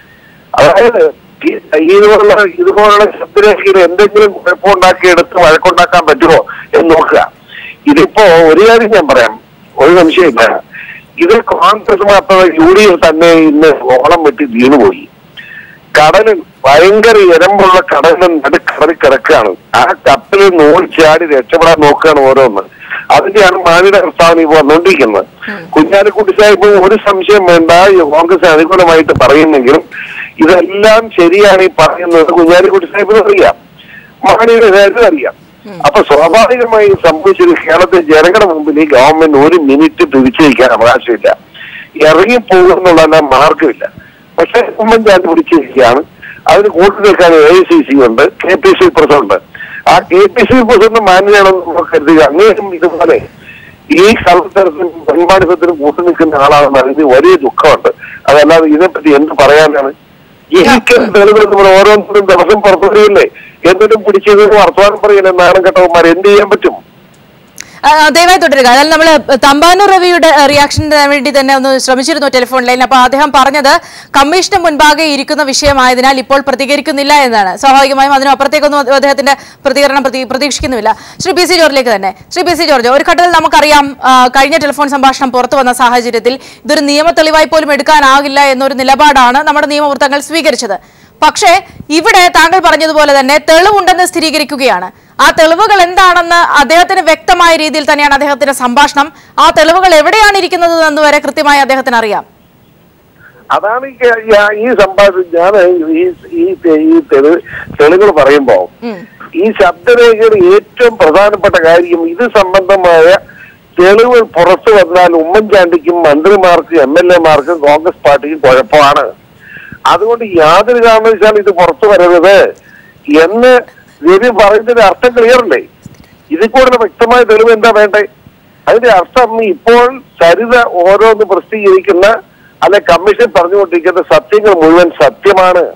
അതായത് ഈ- ഇതുപോലുള്ള ഇതുപോലുള്ള ശബ്ദരേഖയിൽ എന്തെങ്കിലും കുഴപ്പമുണ്ടാക്കി എടുത്ത് വഴക്കുണ്ടാക്കാൻ പറ്റുമോ എന്ന് നോക്കുക ഇതിപ്പോ ഒരു കാര്യം ഞാൻ പറയാം ഒരു സംശയമില്ല ഇത് കോൺഗ്രസ് മാത്രമല്ല യു ഡി എഫ് തന്നെ ഇന്ന് ഓളം വെട്ടി വീണുപോയി കടലിൽ ഭയങ്കര ഇരമ്പുള്ള കടലിൽ നടുക്കടലിൽ കിടക്കുകയാണ് ആ കപ്പലിൽ നൂൽ ചാടി രക്ഷപ്പെടാൻ നോക്കുകയാണ് ഓരോന്ന് അതിന്റെയാണ് മാനിയുടെ പ്രസ്താവന ഇപ്പോൾ വന്നുകൊണ്ടിരിക്കുന്നത് കുഞ്ഞാലിക്കുട്ടി സാഹിബ് ഒരു സംശയം വേണ്ട ഈ കോൺഗ്രസ് അനുകൂലമായിട്ട് പറയുന്നെങ്കിലും ഇതെല്ലാം ശരിയാണ് ഈ പറയുന്നത് കുഞ്ഞാലിക്കുട്ടി സാഹിബിന് അറിയാം മാണിയുടെ കാര്യം അറിയാം അപ്പൊ സ്വാഭാവികമായി സംഭവിച്ചത് കേരളത്തിലെ ജനങ്ങളുടെ മുമ്പിൽ ഈ ഗവൺമെന്റ് ഒരു മിനിറ്റ് തിരിച്ചു വയ്ക്കാൻ അവകാശമില്ല ഇറങ്ങി പോകുന്നുള്ള മാർഗമില്ല പക്ഷെ ഉമ്മൻചാണ്ടി പിടിച്ചിരിക്കുകയാണ് അതിന് കൂട്ടു നിൽക്കാൻ എ ഐ സി സി ഉണ്ട് കെ പി സി പ്രസിഡന്റ് ആ കെ പി സി പ്രസിഡന്റ് മാന്യമാണെന്ന് നമുക്ക് കരുതുക അങ്ങേയും ഇതുപോലെ ഈ കള്ളത്തരത്തിനും പെൺപാടിത്തത്തിനും കൂട്ടു നിൽക്കുന്ന ആളാണെന്ന് അതിന് വലിയ ദുഃഖമുണ്ട് അതല്ലാതെ ഇതിനെപ്പറ്റി എന്ത് പറയാനാണ് ജീവിക്കുന്ന തെളിവുകൾ നമ്മൾ ഓരോരുത്തരും ദിവസം പുറത്തു വരികയില്ലേ എന്നിട്ടും പിടിച്ചത് വർത്തമാനം പറയില്ല നാണം കെട്ടവന്മാർ എന്ത് ചെയ്യാൻ പറ്റും ആ, ദയവായി തുടരുക അതായത് നമ്മൾ തമ്പാനൂർ രവിയുടെ റിയാക്ഷന് വേണ്ടി തന്നെ ഒന്ന് ശ്രമിച്ചിരുന്നു ടെലിഫോൺ ലൈനിൽ അപ്പോൾ അദ്ദേഹം പറഞ്ഞത് കമ്മീഷന് മുൻപാകെ ഇരിക്കുന്ന വിഷയമായതിനാൽ ഇപ്പോൾ പ്രതികരിക്കുന്നില്ല എന്നാണ് സ്വാഭാവികമായും അതിനും അപ്പുറത്തേക്കൊന്നും അത് അദ്ദേഹത്തിന്റെ പ്രതികരണം പ്രതി- പ്രതീക്ഷിക്കുന്നുമില്ല ശ്രീ പി സി ജോർജിലേക്ക് തന്നെ ശ്രീ പി സി ജോർജ് ഒരു ഘട്ടത്തിൽ നമുക്കറിയാം ആ, കഴിഞ്ഞ ടെലിഫോൺ സംഭാഷണം പുറത്തു വന്ന സാഹചര്യത്തിൽ ഇതൊരു നിയമ തെളിവായി പോലും എടുക്കാനാകില്ല എന്നൊരു നിലപാടാണ് നമ്മുടെ നിയമവൃത്തങ്ങൾ സ്വീകരിച്ചത് പക്ഷേ ഇവിടെ താങ്കൾ പറഞ്ഞതുപോലെ തന്നെ തെളിവുണ്ടെന്ന് സ്ഥിരീകരിക്കുകയാണ് ആ തെളിവുകൾ എന്താണെന്ന് അദ്ദേഹത്തിന് വ്യക്തമായ രീതിയിൽ തന്നെയാണ് അദ്ദേഹത്തിന്റെ സംഭാഷണം ആ തെളിവുകൾ എവിടെയാണ് ഇരിക്കുന്നത് എന്ന് വരെ കൃത്യമായി അദ്ദേഹത്തിന് അറിയാം അതാണ് ഈ കേ- ഞാ- ഈ സംഭാഷണം ഞാൻ ഈ ഈ തെ- ഈ തെളിവ് തെളിവുകൾ പറയുമ്പോ ഉം. ഈ ശബ്ദരേഖയുടെ ഏറ്റവും പ്രധാനപ്പെട്ട കാര്യം ഇത് സംബന്ധമായ തെളിവുകൾ പുറത്തു വന്നാൽ ഉമ്മൻചാണ്ടിക്കും മന്ത്രിമാർക്കും എം എൽ എമാർക്കും കോൺഗ്രസ് പാർട്ടിക്കും കുഴപ്പമാണ് അതുകൊണ്ട് യാതൊരു കാരണവശാലും ഇത് പുറത്തു വരരുത് എന്ന് രവി പറയുന്നതിന്റെ അർത്ഥം ക്ലിയർ അല്ലേ ഇതിൽ കൂടുതൽ വ്യക്തമായ തെളിവ് എന്താ വേണ്ടേ അതിന്റെ അർത്ഥം ഇപ്പോൾ സരിത ഓരോന്ന് പ്രസിദ്ധീകരിക്കുന്ന അല്ലെ കമ്മീഷൻ പറഞ്ഞുകൊണ്ടിരിക്കുന്ന സത്യങ്ങൾ മുഴുവൻ സത്യമാണ്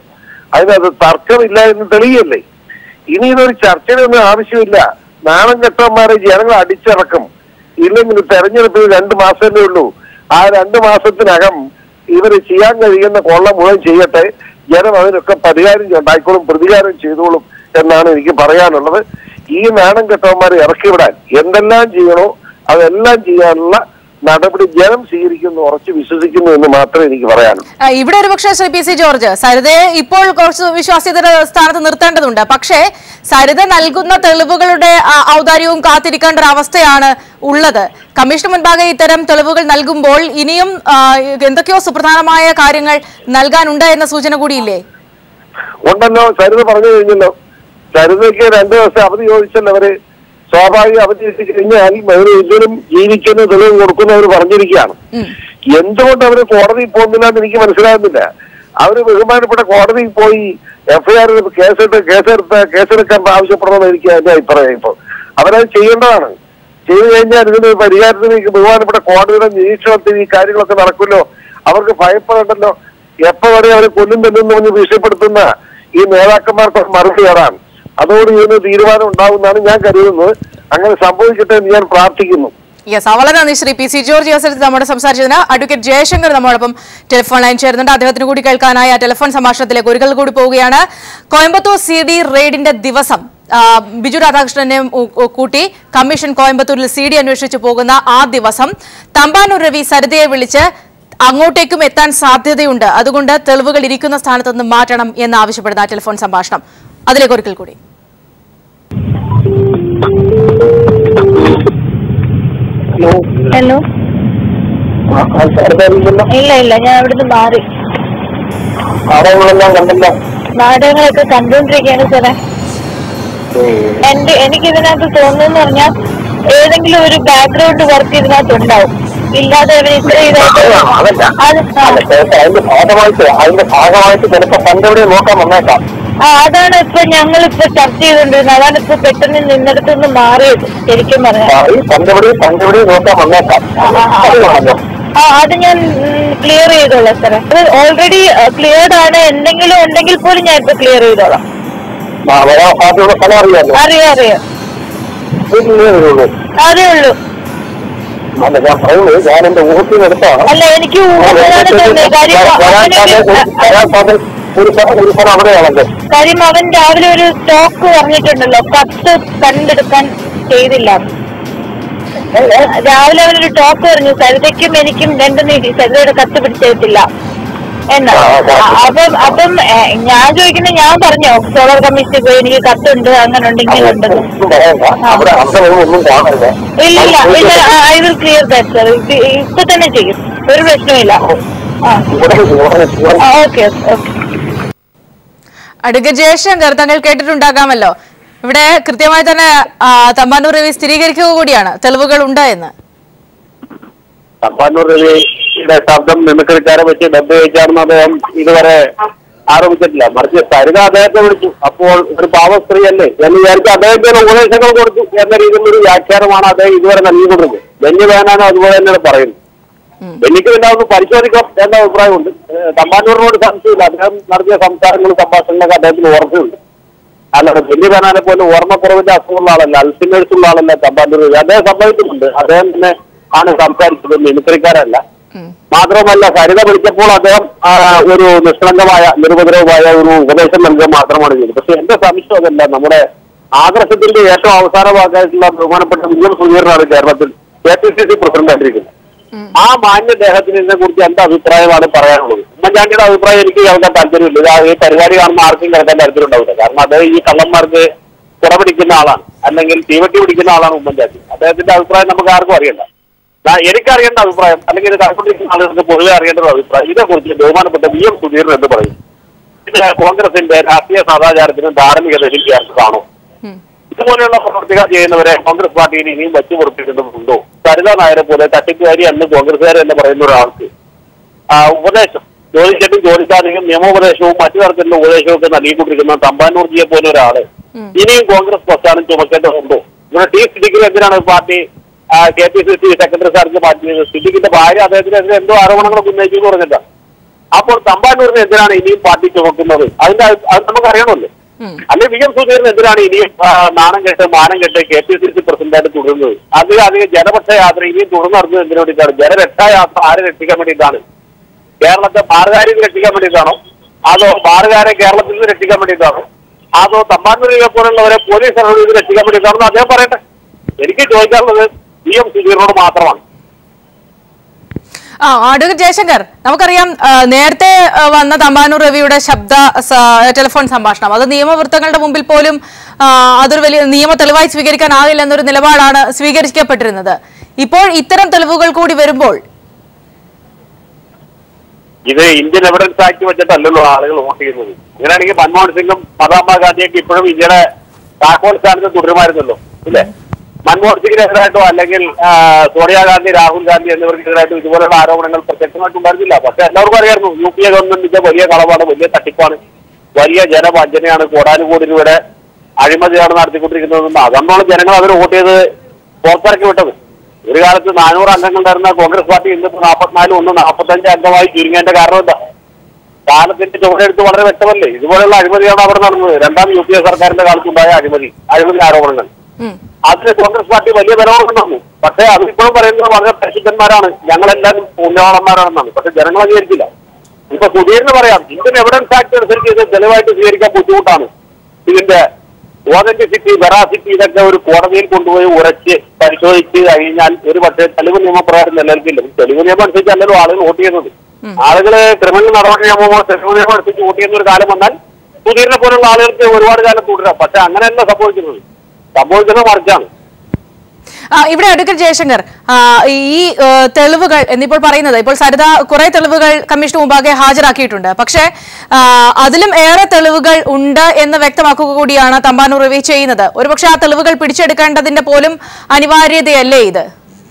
അതിനകത്ത് തർക്കമില്ല എന്ന് തെളിയല്ലേ ഇനി ഇതൊരു ചർച്ചയുടെ ഒന്നും ആവശ്യമില്ല നാണം കെട്ടന്മാരെ ജനങ്ങൾ അടിച്ചിറക്കും ഇല്ലെങ്കിൽ തെരഞ്ഞെടുപ്പിന് രണ്ട് മാസമേ ഉള്ളൂ ആ രണ്ട് മാസത്തിനകം ഇവര് ചെയ്യാൻ കഴിയുന്ന കൊള്ള മുഴുവൻ ചെയ്യട്ടെ ജനം അതിനൊക്കെ പരിഹാരം ഉണ്ടായിക്കോളും പ്രതികാരം ചെയ്തോളും എന്നാണ് എനിക്ക് പറയാനുള്ളത് ഈ നാണം കെട്ടവന്മാരെ ഇറക്കിവിടാൻ എന്തെല്ലാം ചെയ്യണോ അതെല്ലാം ചെയ്യാനുള്ള നടപടി ജനം സ്വീകരിക്കുന്നു ഉറച്ചു വിശ്വസിക്കുന്നു എന്ന് മാത്രമേ എനിക്ക് പറയാനുള്ളൂ ആ, ഇവിടെ ഒരു പക്ഷേ ശ്രീ പി സി ജോർജ് സരിതയെ ഇപ്പോൾ കുറച്ച് വിശ്വാസ്യതയുടെ സ്ഥാനത്ത് നിർത്തേണ്ടതുണ്ട് പക്ഷേ സരിത നൽകുന്ന തെളിവുകളുടെ ആ, ഔദാര്യവും കാത്തിരിക്കേണ്ട ഒരു അവസ്ഥയാണ് ഉള്ളത് കമ്മീഷന് മുൻപാകെ ഇത്തരം തെളിവുകൾ നൽകുമ്പോൾ ഇനിയും ആ, എന്തൊക്കെയോ സുപ്രധാനമായ കാര്യങ്ങൾ നൽകാനുണ്ട് എന്ന സൂചന കൂടിയില്ലേ ഉണ്ടല്ലോ സരിത പറഞ്ഞു കഴിഞ്ഞല്ലോ സരിതയ്ക്ക് രണ്ടു ദിവസം അവധി ചോദിച്ചല്ലോ അവര് സ്വാഭാവിക അവധി എത്തി കഴിഞ്ഞാൽ അവര് എന്തിനും ജീവിക്കുന്ന തെളിവ് കൊടുക്കുന്നവർ പറഞ്ഞിരിക്കുകയാണ് എന്തുകൊണ്ട് അവര് കോടതിയിൽ പോകുന്നില്ല എന്ന് എനിക്ക് മനസ്സിലാകുന്നില്ല അവര് ബഹുമാനപ്പെട്ട കോടതിയിൽ പോയി എഫ്ഐആർ കേസെടുത്ത് കേസെടുത്ത് കേസെടുക്കാൻ ആവശ്യപ്പെടണമെന്ന് എനിക്ക് എന്റെ അഭിപ്രായം ഇപ്പൊ അവരത് ചെയ്യേണ്ടതാണ് ചെയ്തു കഴിഞ്ഞാൽ ഇതിന് പരിഹാരത്തിന് ഈ ബഹുമാനപ്പെട്ട കോടതിയുടെ നിരീക്ഷണത്തിൽ ഈ കാര്യങ്ങളൊക്കെ നടക്കുമല്ലോ അവർക്ക് ഭയപ്പെടണ്ടല്ലോ എപ്പോ വരെ അവരെ കൊല്ലും തെല്ലും പറഞ്ഞ് ഭീഷണിപ്പെടുത്തുന്ന ഈ നേതാക്കന്മാർക്ക് മറുപടി തരാൻ അതോട് ഇതിന് തീരുമാനം ഉണ്ടാവുമെന്നാണ് ഞാൻ കരുതുന്നത് അങ്ങനെ സംഭവിക്കട്ടെ എന്ന് ഞാൻ പ്രാർത്ഥിക്കുന്നു യെസ് വളരെ നന്ദി ശ്രീ പി സി ജോർജ് ഈ അവസരത്തിൽ നമ്മുടെ സംസാരിച്ചതിന് അഡ്വക്കേറ്റ് ജയശങ്കർ നമ്മോടൊപ്പം ടെലിഫോൺ ലൈൻ ചേരുന്നുണ്ട് അദ്ദേഹത്തിന് കൂടി കേൾക്കാനായി ആ ടെലിഫോൺ സംഭാഷണത്തിലേക്ക് ഒരിക്കൽ കൂടി പോവുകയാണ് കോയമ്പത്തൂർ സി ഡി റെയ്ഡിന്റെ ദിവസം ആ, ബിജു രാധാകൃഷ്ണനെ ഉ- ഉ- കൂട്ടി കമ്മീഷൻ കോയമ്പത്തൂരിൽ സി ഡി അന്വേഷിച്ചു പോകുന്ന ആ ദിവസം തമ്പാനൂർ രവി സരിതയെ വിളിച്ച് അങ്ങോട്ടേക്കും എത്താൻ സാധ്യതയുണ്ട് അതുകൊണ്ട് തെളിവുകൾ ഇരിക്കുന്ന സ്ഥാനത്ത് നിന്ന് മാറ്റണം എന്ന് ആവശ്യപ്പെടുന്ന ആ ടെലിഫോൺ സംഭാഷണം അതിലേക്ക് ഒരിക്കൽ കൂടി ഹലോ ഇല്ല ഇല്ല ഞാൻ അവിടുന്ന് മാറി നാടകങ്ങളെല്ലാം കണ്ടല്ലോ നാടകങ്ങളൊക്കെ കണ്ടുകൊണ്ടിരിക്കുകയാണ് സാറേ എന്റെ എനിക്ക് ഇതിനകത്ത് തോന്നുന്നു പറഞ്ഞാൽ ഏതെങ്കിലും ഒരു ബാക്ക്ഗ്രൗണ്ട് വർക്ക് ഇതിനകത്ത് ഉണ്ടാവും ഇല്ലാതെ അവൻ ഇത്ര ഇതായിട്ട് അതല്ല അത് ആ. അതിന്റെ ഭാഗമായിട്ട് അതിന്റെ ഭാഗമായിട്ട് ചിലപ്പോ കണ്ടെവിടെ നോക്കാൻ വന്നേക്കാം ആ അതാണ് ഇപ്പൊ ഞങ്ങൾ ഇപ്പൊ ചർച്ച ചെയ്തോണ്ടിരുന്നത് അതാണ് ഇപ്പൊ പെട്ടെന്ന് നിന്നിടത്തു നിന്ന് മാറിയത് ശരിക്കും പറഞ്ഞാൽ ഈ കണ്ടെവിടെ കണ്ടെവിടെ നോക്കാൻ വന്നേക്കാം അത് കാണല്ലോ ആ അത് ഞാൻ ക്ലിയർ ചെയ്തോളാം സാറേ അത് ഓൾറെഡി ക്ലിയർഡ് ആണ് എന്തെങ്കിലും ഉണ്ടെങ്കിൽ പോലും ഞാൻ ഇപ്പൊ ക്ലിയർ ചെയ്തോളാം ആ വരാൻ സാധ്യതയുള്ള സ്ഥലം അറിയാമല്ലോ അറിയാം അറിയാം വീട്ടിലേ വരുള്ളൂ അതേ ഉള്ളൂ അല്ല ഞാൻ പറയുന്നത് ഞാൻ എന്റെ ഊഹത്തിന് എടുത്താണ് അല്ല എനിക്ക് ഊഹിച്ചതാണ് തോന്നിയത് കാര്യം അവന് ഒരു സ്ഥലം ഒരു സ്ഥലം അവിടെയാണല്ലോ കാര്യം അവൻ രാവിലെ ഒരു സ്റ്റോക്ക് പറഞ്ഞിട്ടുണ്ടല്ലോ കത്ത് കണ്ടെടുക്കാൻ ചെയ്തില്ല രാവിലെ അവനൊരു ടോക്ക് പറഞ്ഞു സരിതയ്ക്കും എനിക്കും രണ്ടു നീതി സരിതയുടെ കത്ത് പിടിച്ചെടുത്തില്ല എന്നാ അപ്പം അപ്പം ഏ, ഞാൻ ചോദിക്കുന്നത് ഞാൻ പറഞ്ഞോ സോളർ കമ്മീഷനിൽ പോയി എനിക്ക് കത്തുണ്ട് അങ്ങനെ ഉണ്ട് ഇങ്ങനെ ഉണ്ടെന്ന് ഒന്നും പറയണ്ട അവിടെ അവിടെ ഒന്നും കാണരുത് ഇല്ല ഇല്ല ഇല്ല I will clear that sir ഇപ്പൊ തന്നെ ചെയ്യും ഒരു പ്രശ്നമില്ല ആ ഇവിടെ ഇവിടെ ഇവിടെ ഓക്കെ ഓക്കെ അഡ്വക്കേറ്റ് ജയശങ്കർ താങ്കൾ കേട്ടിട്ടുണ്ടാകാമല്ലോ ഇവിടെ കൃത്യമായി തന്നെ ആ, തമ്പാനൂർ രവി സ്ഥിരീകരിക്കുക കൂടിയാണ് തെളിവുകൾ ഉണ്ട് എന്ന് തപ്പാനൂർ രവിയുടെ ശബ്ദം മിമിക്രിക്കാരെ വെച്ച് ഡബ് വെച്ചാണെന്ന് അദ്ദേഹം ഇതുവരെ ആരോപിച്ചിട്ടില്ല മറിച്ച് സരിത അദ്ദേഹത്തെ വിളിച്ചു അപ്പോൾ ഒരു പാവ സ്ത്രീ അല്ലേ എന്ന് വിചാരിച്ച് അദ്ദേഹത്തിന് ഉപദേശങ്ങൾ കൊടുത്തു എന്ന രീതിയിലുള്ള ഒരു വ്യാഖ്യാനമാണ് അദ്ദേഹം ഇതുവരെ നൽകിക്കൊണ്ടിരുന്നത് ബെന്നി വേനാനോ അതുപോലെ തന്നെയാണ് പറയുന്നത് എനിക്ക് പിന്നെ ഒന്ന് പരിശോധിക്കാം എന്ന അഭിപ്രായമുണ്ട് ഏഹ് തമ്പാനൂരിനോട് സംശയമില്ല അദ്ദേഹം നടത്തിയ സംസാരങ്ങളും സംഭാഷണങ്ങളൊക്കെ അദ്ദേഹത്തിന് ഓർമ്മയുണ്ട് അല്ലാതെ ബെന്നി വേനാനെ പോലെ ഓർമ്മക്കുറവിന്റെ അസുഖമുള്ള ആളല്ല അൽസിമേഴ്സ് ഉള്ള ആളല്ല തമ്പാനൂർ രവി. അദ്ദേഹം സംഭവിക്കുന്നുണ്ട് അദ്ദേഹം തന്നെ ആണ് സംസാരിച്ചത് മിമിക്രിക്കാരല്ല മാത്രമല്ല സരിത വിളിച്ചപ്പോൾ അദ്ദേഹം ആ, ഒരു നിഷ്കളങ്കമായ നിരുപദ്രവമായ ഒരു ഉപദേശം നൽകുക മാത്രമാണ് ചെയ്തത് പക്ഷെ എന്റെ സംശയം അതല്ല നമ്മുടെ ആദർശത്തിന്റെ ഏറ്റവും അവസാന ഭാഗമായിട്ടുള്ള ബഹുമാനപ്പെട്ട വിജയം സുധീറിനാണ് കേരളത്തിൽ K P C C president ആയിരിക്കുന്നത് ആ മാന്യദേഹത്തിന് ഇതിനെ കുറിച്ച് എന്റെ അഭിപ്രായമാണ് പറയാനുള്ളത് ഉമ്മൻചാണ്ടിയുടെ അഭിപ്രായം എനിക്ക് കേൾക്കാൻ താല്പര്യമില്ല ഇത് ആ ഈ പരിപാടി കാണുന്ന ആർക്കും കേൾക്കാൻ താല്പര്യം ഉണ്ടാവില്ല കാരണം അദ്ദേഹം ഈ കള്ളന്മാർക്ക് കുട പിടിക്കുന്ന ആളാണ് അല്ലെങ്കിൽ തീവട്ടി പിടിക്കുന്ന ആളാണ് ഉമ്മൻചാണ്ടി അദ്ദേഹത്തിന്റെ അഭിപ്രായം നമുക്ക് ആർക്കും അറിയണ്ട ഞാൻ- എനിക്കറിയേണ്ട അഭിപ്രായം അല്ലെങ്കിൽ ഇത് കണ്ടുപിടിക്കുന്ന ആളുകൾക്ക് പൊതുവെ അറിയേണ്ട ഒരു അഭിപ്രായം ഇതേക്കുറിച്ച് ബഹുമാനപ്പെട്ട വി എം സുധീരൻ എന്ന് പറയും ഇത് കോൺഗ്രസിന്റെ രാഷ്ട്രീയ സദാചാരത്തിനും ധാർമ്മികതയിലും ചേർത്ത് കാണും ഇതുപോലെയുള്ള പ്രവർത്തികൾ ചെയ്യുന്നവരെ കോൺഗ്രസ് പാർട്ടിയിൽ ഇനിയും വെച്ചു പൊറപ്പിക്കുന്നുണ്ടോ സരിത നായരെ പോലെ തട്ടിപ്പുകാരി എന്ന് കോൺഗ്രസുകാർ എന്ന് പറയുന്ന ഒരാൾക്ക് ആ, ഉപദേശം ജോലിച്ചെട്ടും ജോലിക്കാരെയും നിയമോപദേശവും മറ്റു തരത്തിലുള്ള ഉപദേശവും ഒക്കെ നൽകിക്കൊണ്ടിരിക്കുന്ന തമ്പാനൂർജിയെ പോലെ ഒരാള് ഇനിയും കോൺഗ്രസ് പ്രസ്ഥാനം ചുമക്കേണ്ടതുണ്ടോ ഇവിടെ ടി സിദ്ദിഖിന് എന്തിനാണ് party K P C C secretary സ്ഥാനത്ത് മാറ്റിയത് സിദ്ദിഖിന്റെ ഭാര്യ അദ്ദേഹത്തിനെതിരെ എന്തോ ആരോപണങ്ങളൊക്കെ ഉന്നയിച്ചു എന്ന് പറഞ്ഞിട്ടാണ് അപ്പോൾ തമ്പാനൂരിന് എന്തിനാണ് ഇനിയും പാർട്ടി ചുമക്കുന്നത് അതിന്റെ അത് അത് നമുക്ക് അറിയണമല്ലോ അല്ലെ വി എം സുധീരൻ എന്തിനാണ് ഇനിയും ആ, നാണം കെട്ട് മാനം കെട്ട് കെ പി സി സി പ്രസിഡന്റായിട്ട് തുടരുന്നത് അധികം അധികം ജനപക്ഷ യാത്ര ഇനിയും തുടർന്ന് നടന്നത് എന്തിനു വേണ്ടിയിട്ടാണ് ജനരക്ഷാ യാത്ര ആരെ രക്ഷിക്കാൻ വേണ്ടിയിട്ടാണ് കേരളത്തെ ബാറുകാരിൽ നിന്ന് രക്ഷിക്കാൻ വേണ്ടിയിട്ടാണോ അതോ ബാറുകാരെ കേരളത്തിൽ നിന്ന് രക്ഷിക്കാൻ വേണ്ടിയിട്ടാണോ അതോ തമ്പാനൂരിനെ പോലുള്ളവരെ പോലീസ് സർവീസിൽ നിന്ന് രക്ഷിക്കാൻ വേണ്ടിയിട്ടാണോ അദ്ദേഹം പറയട്ടെ എനിക്ക് ചോദിക്കാനുള്ളത് വി എം സുധീറിനോട് മാത്രമാണ് ആ അഡ്വക്കേറ്റ് ജയശങ്കർ നമുക്കറിയാം ആ, നേരത്തെ ആ, വന്ന തമ്പാനൂർ രവിയുടെ ശബ്ദ സ- ടെലിഫോൺ സംഭാഷണം അത് നിയമവൃത്തങ്ങളുടെ മുമ്പിൽ പോലും ആ, അതൊരു വലിയ നിയമ തെളിവായി സ്വീകരിക്കാനാകില്ല എന്നൊരു നിലപാടാണ് സ്വീകരിക്കപ്പെട്ടിരുന്നത് ഇപ്പോൾ ഇത്തരം തെളിവുകൾ കൂടി വരുമ്പോൾ ഇത് ഇന്ത്യൻ എവിഡൻസ് ആക്ട് വെച്ചിട്ടല്ലല്ലോ ആളുകൾ വോട്ട് ചെയ്യുന്നത് ഇങ്ങനെയാണെങ്കിൽ മൻമോഹൻ സിംഗും മഹാത്മാ ഗാന്ധിയൊക്കെ ഇപ്പോഴും ഇന്ത്യയുടെ താക്കോൽ സ്ഥാനത്ത് തുടരുമായിരുന്നല്ലോ ഇല്ലേ മൻമോഹൻ സിംഗിനെതിരായിട്ടോ അല്ലെങ്കിൽ ആ, സോണിയാഗാന്ധി രാഹുൽ ഗാന്ധി എന്നിവർക്കെതിരായിട്ടോ ഇതുപോലുള്ള ആരോപണങ്ങൾ പ്രത്യക്ഷമായിട്ട് ഉണ്ടായിരുന്നില്ല പക്ഷെ എല്ലാവർക്കും അറിയായിരുന്നു യു പി എ ഗവൺമെന്റിന്റെ വലിയ കളവാണ് വലിയ തട്ടിപ്പാണ് വലിയ ജനവഞ്ചനയാണ് കോടാനുകോടി രൂപയുടെ അഴിമതിയാണ് നടത്തിക്കൊണ്ടിരിക്കുന്നതെന്ന് അതൊന്നാണ് ജനങ്ങൾ അവർ വോട്ട് ചെയ്ത് പുറത്തിറക്കി വിട്ടത് ഒരു കാലത്ത് നാനൂറ് അംഗങ്ങളുണ്ടായിരുന്ന കോൺഗ്രസ് പാർട്ടി ഇന്നിപ്പോ നാൽപ്പത്തിനാല് ഒന്ന് നാൽപ്പത്തഞ്ച് അംഗമായി ചുരുങ്ങേണ്ട കാരണം എന്താ കാലത്തിന്റെ ചുവടെടുത്ത് വളരെ വ്യക്തമല്ലേ ഇതുപോലെയുള്ള അഴിമതിയാണ് അവിടെ നടന്നത് രണ്ടാം യു പി എ സർക്കാരിന്റെ കാലത്തുണ്ടായ അഴിമതി അഴിമതി ആരോപണങ്ങൾ ഉം. അതിന് കോൺഗ്രസ് പാർട്ടി വലിയ ബലമൊക്കെ തന്നു പക്ഷേ അതിപ്പോഴും പറയുന്നത് വളരെ പരിശുദ്ധന്മാരാണ് ഞങ്ങളെല്ലാവരും പുണ്യവാളന്മാരാണെന്നാണ് പക്ഷെ ജനങ്ങൾ അംഗീകരിക്കില്ല ഇപ്പൊ സുധീറിന് പറയാം ഇന്ത്യൻ എവിഡൻസ് ആക്ട് അനുസരിച്ച് ഇത് തെളിവായിട്ട് സ്വീകരിക്കാൻ ബുദ്ധിമുട്ടാണ് ഇതിന്റെ ഓതന്റിസിറ്റി വെറാസിറ്റി ഇതൊക്കെ ഒരു കോടതിയിൽ കൊണ്ടുപോയി ഉറച്ച് പരിശോധിച്ച് കഴിഞ്ഞാൽ ഒരു പക്ഷേ തെളിവ് നിയമപ്രകാരം നിലനിൽക്കില്ല തെളിവ് നിയമം അനുസരിച്ചല്ലല്ലോ ആളുകൾ വോട്ട് ചെയ്യുന്നത് ആളുകള് ക്രിമിനൽ നടപടി നിയമമോ തെളിവ് നിയമം അനുസരിച്ച് വോട്ട് ചെയ്യുന്ന ഒരു കാലം വന്നാൽ സുധീറിനെ പോലുള്ള ആളുകൾക്ക് ഒരുപാട് കാലം തുടരാം പക്ഷെ അങ്ങനെയല്ല സംഭവിക്കുന്നത് സംഭവിക്കുന്നത് മറിച്ചാണ് ആ, ഇവിടെ അഡ്വക്കേറ്റ് ജയശങ്കർ ആ, ഈ ഏ, തെളിവുകൾ എന്നിപ്പോൾ പറയുന്നത് ഇപ്പോൾ സരിത കുറെ തെളിവുകൾ കമ്മീഷന് മുമ്പാകെ ഹാജരാക്കിയിട്ടുണ്ട് പക്ഷേ ആ, അതിലും ഏറെ തെളിവുകൾ ഉണ്ട് എന്ന് വ്യക്തമാക്കുക കൂടിയാണ് തമ്പാനൂർ രവി ചെയ്യുന്നത് ഒരുപക്ഷെ ആ തെളിവുകൾ പിടിച്ചെടുക്കേണ്ടതിന്റെ പോലും അനിവാര്യതയല്ലേ ഇത്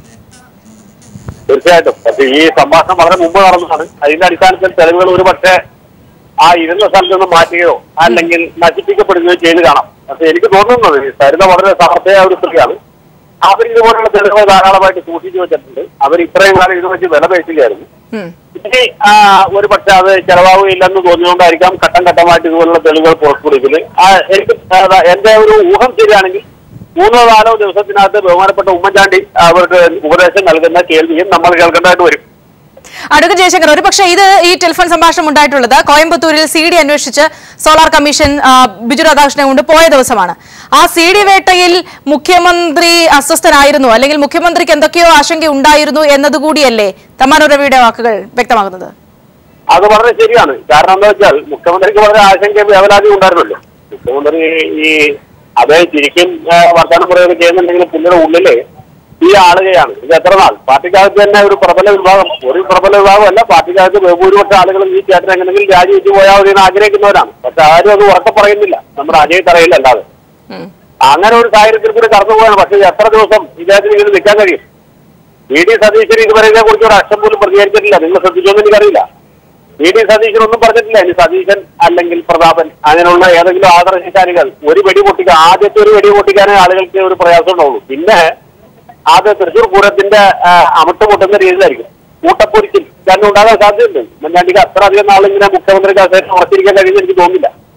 തീർച്ചയായിട്ടും പക്ഷെ ഈ സംഭാഷണം വളരെ മുമ്പ് നടന്നതാണ് അതിന്റെ അടിസ്ഥാനത്തിൽ തെളിവുകൾ ഒരു പക്ഷേ ആ ഇരുന്ന സ്ഥലത്ത് നിന്ന് മാറ്റുകയോ അല്ലെങ്കിൽ നശിപ്പിക്കപ്പെടുകയോ ചെയ്ത് കാണാം പക്ഷെ എനിക്ക് തോന്നുന്നത് ഈ സരിത വളരെ സമർത്ഥയായ ഒരു സ്ത്രീയാണ് അവർ ഇതുപോലുള്ള തെളിവുകൾ ധാരാളമായിട്ട് സൂക്ഷിച്ചു വെച്ചിട്ടുണ്ട് അവർ ഇത്രയും കാലം ഇത് വെച്ച് വില പേശുകയായിരുന്നു ഉം. ഇനി ആ, ഒരു പക്ഷെ അത് ചെലവാകുകയില്ലെന്ന് തോന്നിയുകൊണ്ടായിരിക്കാം ഘട്ടം ഘട്ടമായിട്ട് ഇതുപോലുള്ള തെളിവുകൾ പുറത്തുകൊടുക്കുന്നത് ആ, എനിക്ക് അതാ, എന്റെ ഒരു ഊഹം ശരിയാണെങ്കിൽ മൂന്നോ നാലോ ദിവസത്തിനകത്ത് ബഹുമാനപ്പെട്ട ഉമ്മൻചാണ്ടി അവർക്ക് ഉപദേശം നൽകുന്ന കേൾവിയും നമ്മൾ കേൾക്കേണ്ടതായിട്ട് വരും അഡ്വക്കേറ്റ് ജയശങ്കർ ഒരുപക്ഷെ ഇത് ഈ ടെലിഫോൺ സംഭാഷണം ഉണ്ടായിട്ടുള്ളത് കോയമ്പത്തൂരിൽ സി ഡി അന്വേഷിച്ച് സോളാർ കമ്മീഷൻ ആ, ബിജു രാധാകൃഷ്ണനെ കൊണ്ട് പോയ ദിവസമാണ് ആ സി ഡി വേട്ടയിൽ മുഖ്യമന്ത്രി അസ്വസ്ഥനായിരുന്നു അല്ലെങ്കിൽ മുഖ്യമന്ത്രിക്ക് എന്തൊക്കെയോ ആശങ്ക ഉണ്ടായിരുന്നു എന്നതുകൂടിയല്ലേ തമ്മാനൂർ രവിയുടെ വാക്കുകൾ വ്യക്തമാകുന്നത് അത് വളരെ ശരിയാണ് കാരണം എന്താ വെച്ചാൽ മുഖ്യമന്ത്രിക്ക് വളരെ ആശങ്കയും വേവലാതിയും ഉണ്ടായിരുന്നല്ലോ മുഖ്യമന്ത്രി ഈ അദ്ദേഹം ശരിക്കും ആ, വർത്തമാനം പറയുകയൊക്കെ ചെയ്യുന്നുണ്ടെങ്കിൽ പുള്ളിയുടെ ഉള്ളില് ഈ ആളുകയാണ് ഇത് എത്ര നാൾ പാർട്ടിക്കകത്ത് തന്നെ ഒരു പ്രബല വിഭാഗം ഒരു പ്രബല വിഭാഗമല്ല പാർട്ടിക്കകത്ത് ബഹുഭൂരിപക്ഷം ആളുകളും ഈ ചേട്ടൻ എങ്ങനെയെങ്കിലും രാജിവെച്ച് പോയാൽ മതി എന്ന് ആഗ്രഹിക്കുന്നവരാണ് പക്ഷെ ആരും അത് ഉറക്കെ പറയുന്നില്ല നമ്മുടെ അജയ് തറയില്ല അല്ലാതെ ഉം. അങ്ങനെ ഒരു സാഹചര്യത്തിൽ കൂടി കടന്നു പോകാണ് പക്ഷേ ഇത് എത്ര ദിവസം ഇദ്ദേഹത്തിന് ഇങ്ങനെ നിൽക്കാൻ കഴിയും വി ഡി സതീശൻ ഇതുവരെ ഇതിനെ കുറിച്ച് ഒരു അക്ഷരം പോലും പ്രതികരിച്ചിട്ടില്ല നിങ്ങൾ ശ്രദ്ധിച്ചോന്ന് എനിക്കറിയില്ല വി ഡി സതീശൻ ഒന്നും പറഞ്ഞിട്ടില്ല ഇനി സതീശൻ അല്ലെങ്കിൽ പ്രതാപൻ അങ്ങനെയുള്ള ഏതെങ്കിലും ആദർശശാലികൾ ഒരു വെടി പൊട്ടിക്കാൻ ആദ്യത്തെ ഒരു വെടി പൊട്ടിക്കാനേ ആളുകൾക്ക് ഒരു പ്രയാസം ഉണ്ടാവുള്ളൂ പിന്നെ അത് തൃശ്ശൂർ പൂരത്തിന്റെ ആ, അമിട്ട് പൊട്ടുന്ന രീതിയിലായിരിക്കും കൂട്ടപ്പൊരിച്ചിൽ കാരണം ഉണ്ടാകാൻ സാധ്യതയുണ്ട് ഉമ്മൻചാണ്ടിക്ക് അത്ര അധികം നാളിങ്ങനെ മുഖ്യമന്ത്രി കസേര ഉറച്ചിരിക്കാൻ കഴിയുമെന്ന് എനിക്ക് തോന്നുന്നില്ല